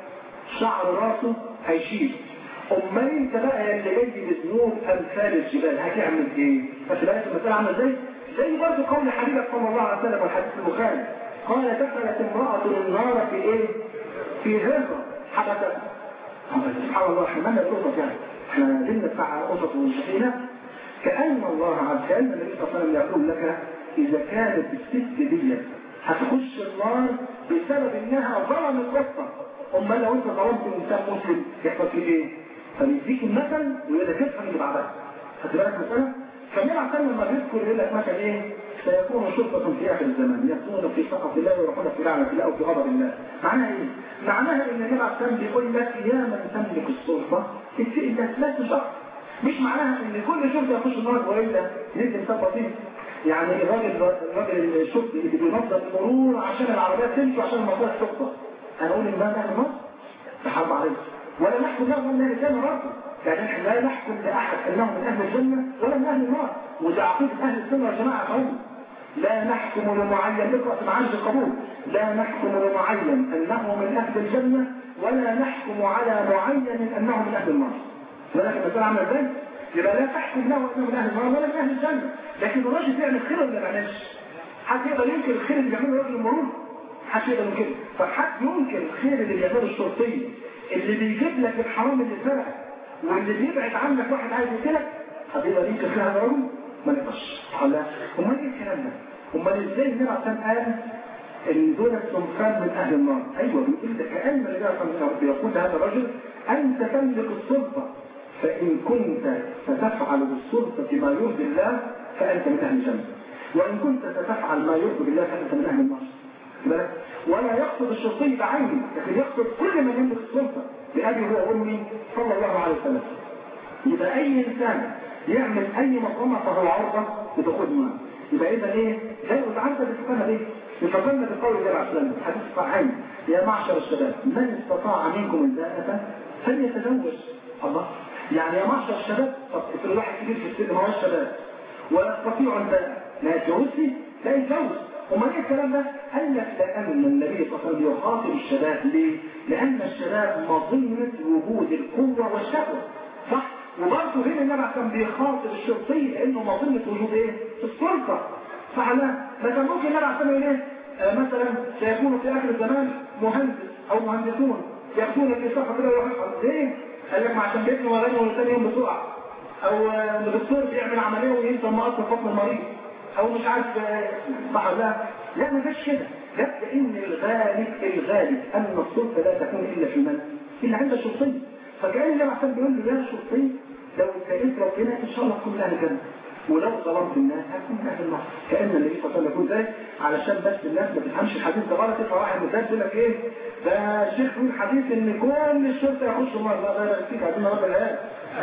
شعر راسه هيشيل امال انت بقى اللي جاي بذنوب امثال الجبال هتعمل ايه؟ فتلاقي المساله عامله ازاي؟ زي برضه قول حبيبك صلى الله عليه وسلم والحديث البخاري قال دخلت امراه النار في ايه؟ في هرة حبست سبحان الله احنا مالنا القصص يعني احنا زلنا بتاع قصص ومشاهينا كأن الله عز وجل النبي صلى الله عليه وسلم يقول لك إذا كانت الست دي هتخش النار بسبب إنها ظلمت قصة أمال لو أنت ظلمت إنسان مسلم يحصل فيه إيه؟ فبيديك المثل ويقول لك افهم اللي بعدها خدت بالك مثلا؟ فالنبي عليه لما بيذكر يقول لك مثلا إيه؟ سيكون شرطة في آخر الزمان يكونون في سخط الله ويروحون في لعنة الله أو في غضب الله معناها إيه؟ معناها إن النبي عليه الصلاة بيقول لك يا من تملك السلطة اتقي الله لا تشرط مش معناها ان كل شرطة يخش النار والا لازم تبقى فيه يعني الراجل الراجل الشرطي اللي بينظم المرور عشان العربيات تمشي وعشان الموضوع الشرطة انا اقول ان ده اهل مصر تحرب عليه ولا نحكم له من اهل الجنه برضه يعني احنا لا نحكم لاحد انه من اهل الجنه ولا من اهل النار وده عقيده اهل السنه والجماعه قوم لا نحكم لمعين اقرا في معاني القبول لا نحكم لمعين انه من اهل الجنه ولا نحكم على معين انه من اهل النار ولكن المسألة عاملة ازاي؟ يبقى لا تحكم له انه من اهل النار ولا من اهل الجنة لكن الراجل بيعمل خير ولا ما بيعملش؟ حد يقدر ينكر الخير اللي بيعمله راجل المرور؟ حد يقدر ينكره فحد ينكر الخير اللي بيعمله الشرطي اللي بيجيب لك الحرام اللي سرق واللي بيبعد عنك واحد عايز يقتلك حد يقدر ينكر خير هذا الراجل؟ ما نقدرش امال ايه الكلام ده؟ امال ازاي النبي عشان قال ان دول الصنفان من اهل النار ايوه بيقول ده كان النبي صلى بيقول هذا الرجل انت تملك السلطه فان كنت ستفعل بالسلطه ما يرضي الله فانت من اهل الجنه وان كنت ستفعل ما يرضي الله فانت من اهل النار ولا يقصد الشرطي بعينه لكن يقصد كل من يملك السلطه بابي هو وامي صلى الله عليه وسلم يبقى اي انسان يعمل اي مظلمه فهو عرضه لدخول النار يبقى اذا ايه؟ ده العرضه اللي فكرنا بيه يفكرنا بقول الله عليه وسلم حديث صحيح يا معشر الشباب من استطاع منكم الباءة فليتزوج الله يعني يا معشر الشباب طب في الواحد كبير في السن ما هو الشباب ويستطيع الباءة لا يتجوزش لا يتجوز وما ايه الكلام ده؟ قال لك لأن النبي صلى الله عليه وسلم يخاطب الشباب ليه؟ لأن الشباب مظنة وجود القوة والشهوة صح؟ وبرضه هنا النبي كان بيخاطب الشرطي لأنه مظنة وجود ايه؟ السلطة فعلا ما كان ممكن النبي عليه الصلاه ايه؟ آه مثلا سيكون في اخر الزمان مهندس او مهندسون ياخذون في صفحه كده ويروحوا ليه؟ قال لك ما عشان بيبنوا وغنوا وثاني يوم بسرعه او الدكتور بيعمل عمليه وينسى مقص بطن المريض او مش عارف صح لا لا ما فيش كده لا لان الغالب الغالب ان السلطه لا تكون الا في من؟ الا عند الشرطي فكان النبي عليه بيقول له يا شرطي لو اتقيت ربنا ان شاء الله تكون اهل الجنه ولو ظلمت الناس هتكون اهل النار كان النبي صلى الله عليه وسلم يقول ذلك علشان بس الناس ما تفهمش الحديث ده غلط يطلع واحد مثال يقول لك ايه ده شيخ بيقول حديث ان كل الشرطه يخشوا النار لا لا لا فيك عايزين رب العيال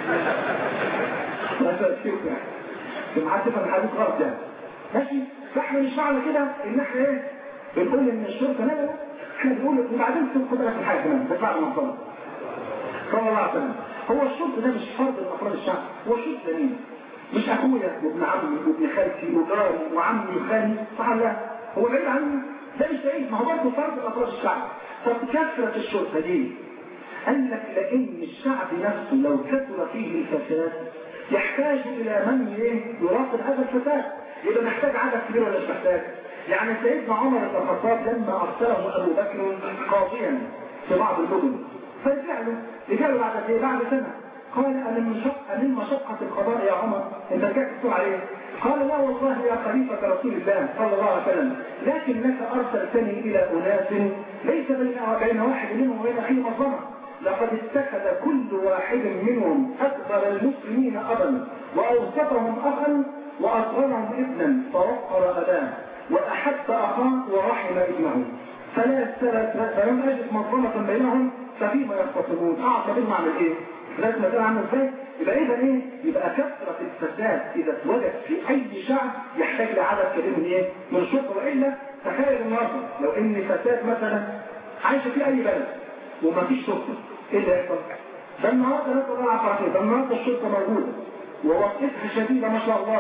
لا فيك يعني حد تفهم الحديث غلط يعني ماشي فاحنا مش معنى كده ان احنا ايه بنقول ان الشرطه لا لا احنا بنقول وبعدين خد بالك من حاجه كمان بس بعد ما نصلي صلى الله عليه وسلم هو الشرطه ده مش فرض من افراد الشعب هو شرطه مين؟ مش اخويا وابن عمي وابن خالتي وجاري وعمي وخالي صح لا هو بعيد عني ده مش بعيد ما هو برضه فرد من افراد الشعب طب كثره الشرطه دي قال لك لان الشعب نفسه لو كثر فيه الفساد يحتاج الى من يراقب هذا الفساد يبقى محتاج عدد كبير ولا مش محتاج يعني سيدنا عمر بن الخطاب لما ارسله ابو بكر قاضيا في بعض المدن فرجع له رجع له بعد ايه بعد سنه قال ألم مشق من مشقة القضاء يا عمر انت رجعت تقول عليه قال لا والله يا خليفة رسول الله صلى الله عليه وسلم لكنك أرسلتني إلى أناس ليس بين بين واحد منهم وبين أخيه مظلمة لقد اتخذ كل واحد منهم أكبر المسلمين أبا وأوسطهم أخا وأصغرهم ابنا فوقر أباه وأحب أخاه ورحم ابنه فلا فلم أجد مظلمة بينهم ففيما يختصمون أعطى بالمعنى إيه؟ لازم مسألة عنه ازاي؟ يبقى اذا ايه؟ يبقى كثرة الفساد اذا اتوجد في اي شعب يحتاج لعدد كبير من ايه؟ من الشرطة والا تخيل النهارده لو ان فساد مثلا عايشة في اي بلد ومفيش شرطة ايه اللي يحصل؟ ده النهارده ناس الله على ده النهارده الشرطة موجودة ووقفتها شديدة ما شاء الله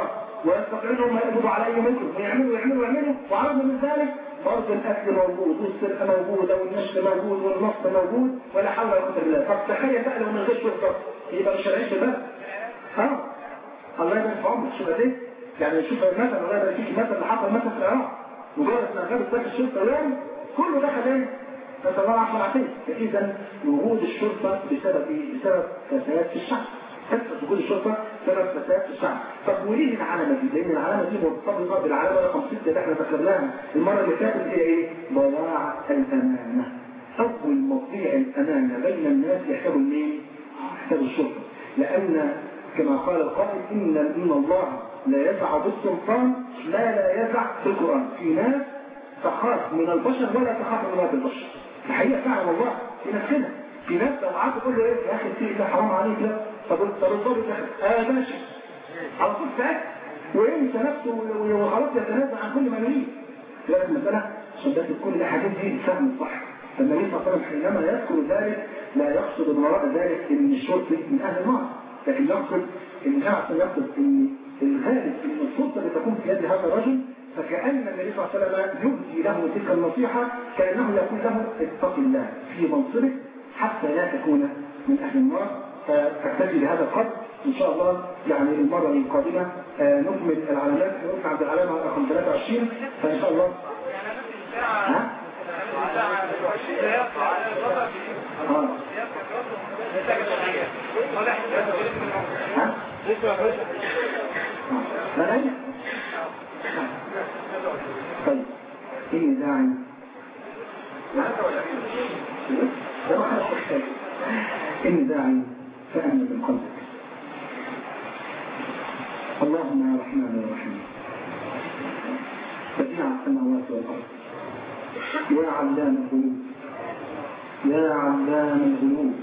ويستطيعون هم يقبضوا على اي منكم ويعملوا ويعملوا ويعملوا وعرض من ذلك برضه الاكل موجود والسرقه موجوده والنشر موجود والنصب موجود ولا حول ولا قوه الا بالله طب تخيل بقى لو من غير شرطه يبقى مش هنعيش في البلد ها الله يبارك في عمرك شوف قد ايه يعني شوف مثلا الله يبارك فيك المثل اللي حصل مثلا في العراق مجرد ما غابت ساكن الشرطه يوم كله دخل ايه نسال الله العفو والعافيه اذا وجود الشرطه بسبب ايه؟ بسبب فساد في الشعب كثرة وجود الشرطة سبب فساد في الشعب طب وليه العلامة دي؟ لأن العلامة دي مرتبطة بالعلامة رقم 6 اللي احنا ذكرناها المرة اللي فاتت هي ايه؟ ضياع الأمانة أول مضيع الأمانة بين الناس يحتاجوا مين؟ يحتاجوا الشرطة لأن كما قال القائل إن إن الله لا يسع بالسلطان ما لا يسع في القرآن في ناس تخاف من البشر ولا تخاف من رب البشر الحقيقة فعلا والله في نفسنا في ناس لو قعدت تقول له ايه يا اخي في ده حرام عليك لا طب طب الضابط اه ماشي على طول ساعات وينسى نفسه وخلاص يتنازل عن كل ما يريد لكن المسألة شدات كل الحاجات دي الفهم الصح فالنبي صلى الله عليه وسلم حينما يذكر ذلك لا يقصد من وراء ذلك ان الشرطي من اهل النار لكن يقصد ان احسن يقصد ان الغالب ان السلطه اللي تكون في يد هذا الرجل فكأن النبي صلى الله عليه وسلم يبدي له تلك النصيحة كأنه يقول له اتق الله في منصبك حتى لا تكون من أهل النار فاكتفي بهذا القدر إن شاء الله يعني المرة القادمة آه نكمل العلامات نوقف عند العلامة رقم 23 فإن شاء الله ها؟ آه. ها؟ لا لا طيب إني داعي ده ما خلص الحكاية إني داعي فأمن من قلبك اللهم يا رحمن يا رحيم بديع السماوات والأرض يا علام الغيوب يا علام الغيوب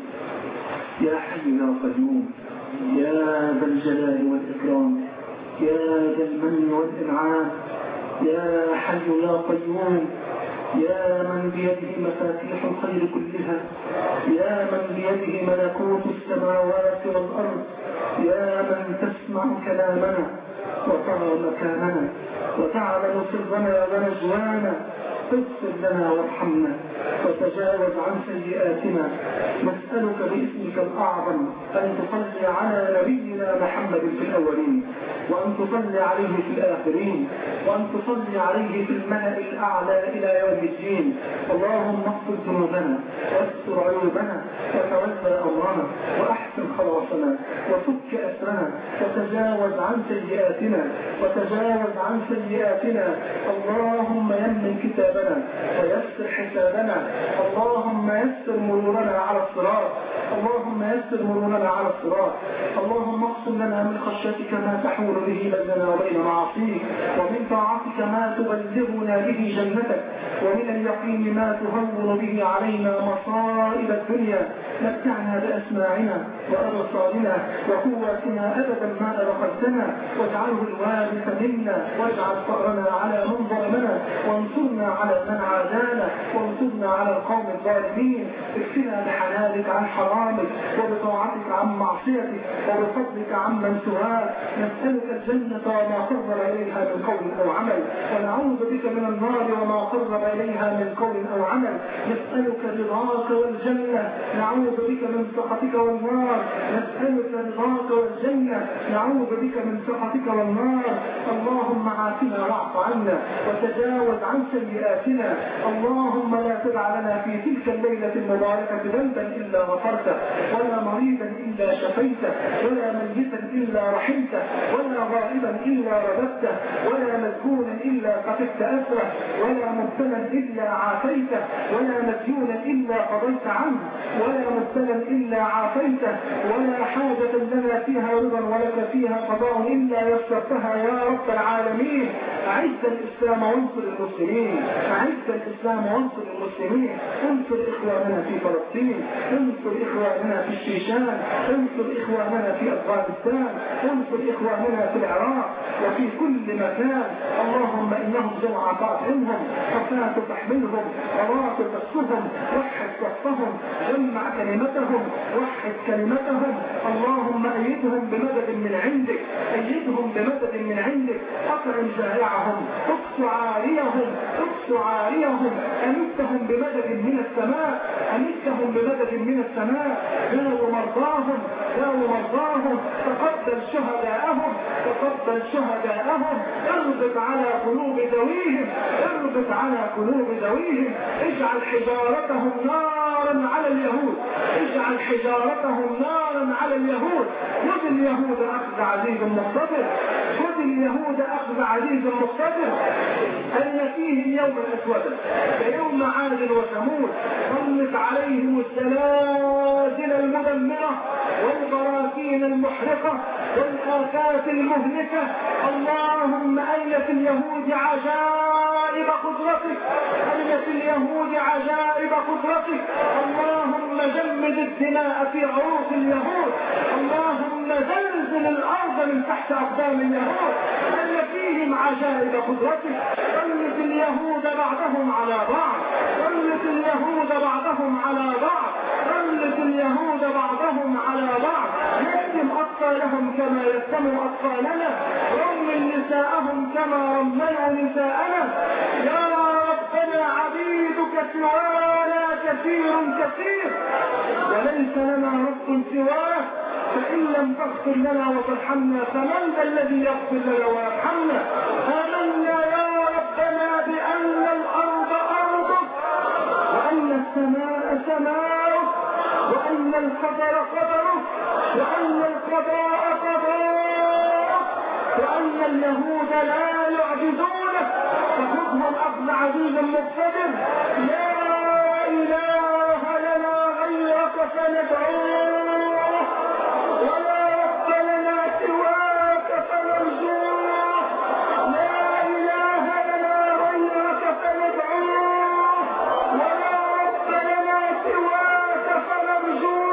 يا حي يا قيوم يا ذا الجلال والإكرام يا ذا المن والإنعام يا حي يا قيوم يا من بيده مفاتيح الخير كلها يا من بيده ملكوت السماوات والأرض يا من تسمع كلامنا وترى مكاننا وتعلم سرنا ونجوانا اغفر لنا وارحمنا وتجاوز عن سيئاتنا نسألك باسمك الأعظم أن تصلي على نبينا محمد في الأولين وأن تصلي عليه في الآخرين وأن تصلي عليه في الملأ الأعلى إلى يوم الدين اللهم اغفر ذنوبنا واستر عيوبنا وتولى أمرنا وأحسن خلاصنا وفك أسرنا وتجاوز عن سيئاتنا وتجاوز عن سيئاتنا اللهم يمن كتابنا ويسر حسابنا اللهم يسر مرورنا على الصراط اللهم يسر مرورنا على الصراط اللهم اقسم لنا من خشيتك ما تحول به بيننا وبين معاصيك ومن طاعتك ما تبلغنا به جنتك ومن اليقين ما تهون به علينا مصائب الدنيا متعنا بأسماعنا وأبصارنا وقواتنا أبدا ما أبقيتنا واجعله الوارث منا واجعل ثأرنا على من ظلمنا وانصرنا على من عادانا وانصرنا على القوم الظالمين اكفنا بحلالك عن حرامك وبطاعتك عن معصيتك وبفضلك عن من سواك نسألك الجنة وما قرب إليها من قول أو عمل ونعوذ بك من النار وما قرب إليها من قول أو عمل نسألك رضاك والجنة نعوذ بك من سخطك والنار نسألك رضاك والجنة نعوذ بك من سخطك والنار اللهم عافنا واعف عنا وتجاوز عن سيئاتنا اللهم لا تدع لنا في تلك الليلة المباركة ذنبا إلا غفرته ولا مريضا إلا شفيته ولا ميتا إلا رحمته ولا غائبا إلا رددته ولا مذكورا إلا قفزت أسره ولا مبتلا إلا عافيته ولا مديونا إلا قضيت عنه ولا مبتلا إلا عافيته ولا حاجة لنا فيها رضا ولك فيها قضاء إلا يسرتها يا رب العالمين أعز الإسلام وانصر المسلمين أعز الإسلام وانصر المسلمين انصر إخواننا في فلسطين انصر إخواننا في الشيشان انصر إخواننا في أفغانستان انصر إخواننا في العراق وفي كل مكان اللهم إنهم جمع فاطعمهم حفاة تحملهم عراة تكسهم وحد صفهم جمع كلمتهم وحد كلمتهم اللهم أيها أيدهم بمدد من عندك أيدهم بمدد من عندك أطعم جائعهم اكس عاريهم اكس عاريهم أمدهم بمدد من السماء أمدهم بمدد من السماء داووا مرضاهم داووا مرضاهم تقبل شهداءهم تقبل شهداءهم اربط على قلوب ذويهم اربط على قلوب ذويهم اجعل حجارتهم نارا على اليهود اجعل حجارتهم نارا على اليهود خذ اليهود اخذ عزيز مقتدر خذ اليهود اخذ عزيز مقتدر ان فيهم يوما اسودا كيوم عاد وثمود سلط عليهم السلاسل المدمره والبراكين المحرقه والآفات المهلكة اللهم أين في اليهود عجائب قدرتك أين في اليهود عجائب قدرتك اللهم جمد الدماء في عروق اليهود اللهم زلزل الأرض من تحت أقدام اليهود أين فيهم عجائب قدرتك سلط اليهود بعضهم على بعض سلط اليهود بعضهم على بعض سلط اليهود بعضهم على بعض يتم أطفالهم كما يتم أطفالنا رمل نساءهم كما رملوا نساءنا يا ربنا عبيدك سوانا كثير كثير وليس لنا رب سواه فإن لم تغفر لنا وترحمنا فمن ذا الذي يغفر لنا ويرحمنا آمنا يا ربنا بأن الأرض أرضك وأن السماء سماؤك وأن القدر قدرك وأن القضاء قضاءك وأن اليهود لا يعجزونك فخذهم أخذ عزيز مقتدر لا إله لنا غيرك فندعوه ولا رب لنا سواك فنرجوه لا إله لنا غيرك فندعوه ولا رب لنا سواك فنرجوه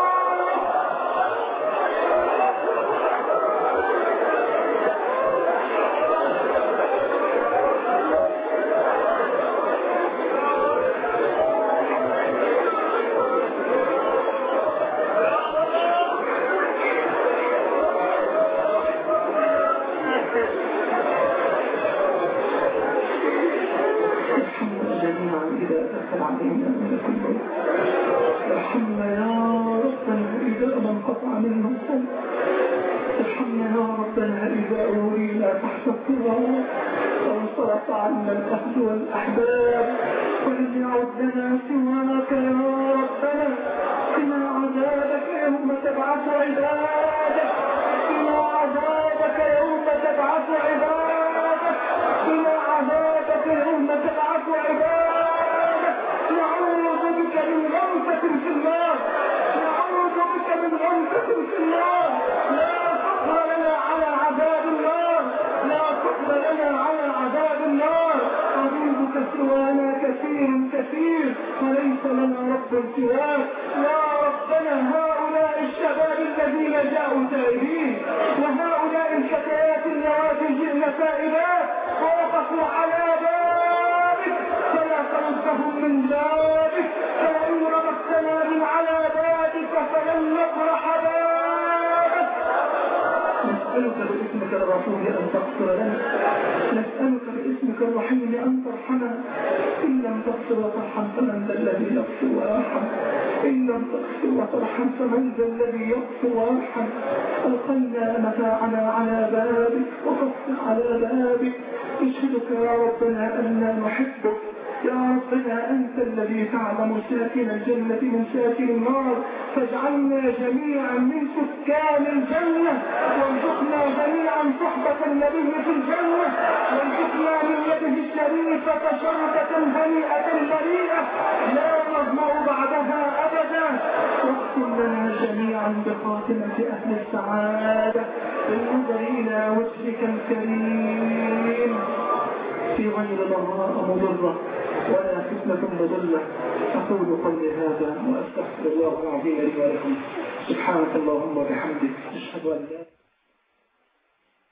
ارحمنا جميعا إذا دخل علينا من كل ارحمنا يا ربنا إذا ما انقطع منا الصوت ارحمنا يا ربنا إذا أولينا تحت التراب وانصرف عنا الأهل والأحباب ولم يعد لنا سواك يا ربنا قنا عذابك يوم تبعث عبادك قنا عذابك يوم تبعث عبادك قنا عذابك يوم تبعث عبادك نعوذ بك من غمسة في النار نعوذ بك من غمسة في النار لا فخر لنا على عذاب النار لا فخر لنا على عذاب النار حبيبك سوانا كثير كثير وليس لنا رب سواك يا ربنا هؤلاء الشباب الذين جاءوا تائبين وهؤلاء الفتيات اللواتي جئن تائبات ووقفوا على بابك فلا تردهم من بابك فإن رددتنا من على بابك فلن نطرح بابك نسألك باسمك الرسول أن تغفر لنا نسألك باسمك الرحيم أن ترحمنا إن لم تغفر وترحم فمن ذا الذي يغفر ويرحم إن لم تغفر وترحم فمن ذا الذي يغفر ويرحم ألقينا متاعنا على بابك وقصر على بابك نشهدك يا ربنا أننا نحبك يا ربنا أنت الذي تعلم ساكن الجنة من ساكن النار فاجعلنا جميعا من سكان الجنة وارزقنا جميعا صحبة النبي في الجنة وارزقنا من يده الشريفة شربة هنيئة بريئة لا نظمأ بعدها أبدا واختم لنا جميعا بخاتمة أهل السعادة بالنظر إلى وجهك الكريم في غير ضراء مضرة ولا فتنة مضلة أقول قولي هذا وأستغفر الله العظيم لي ولكم سبحانك اللهم وبحمدك أشهد أن لا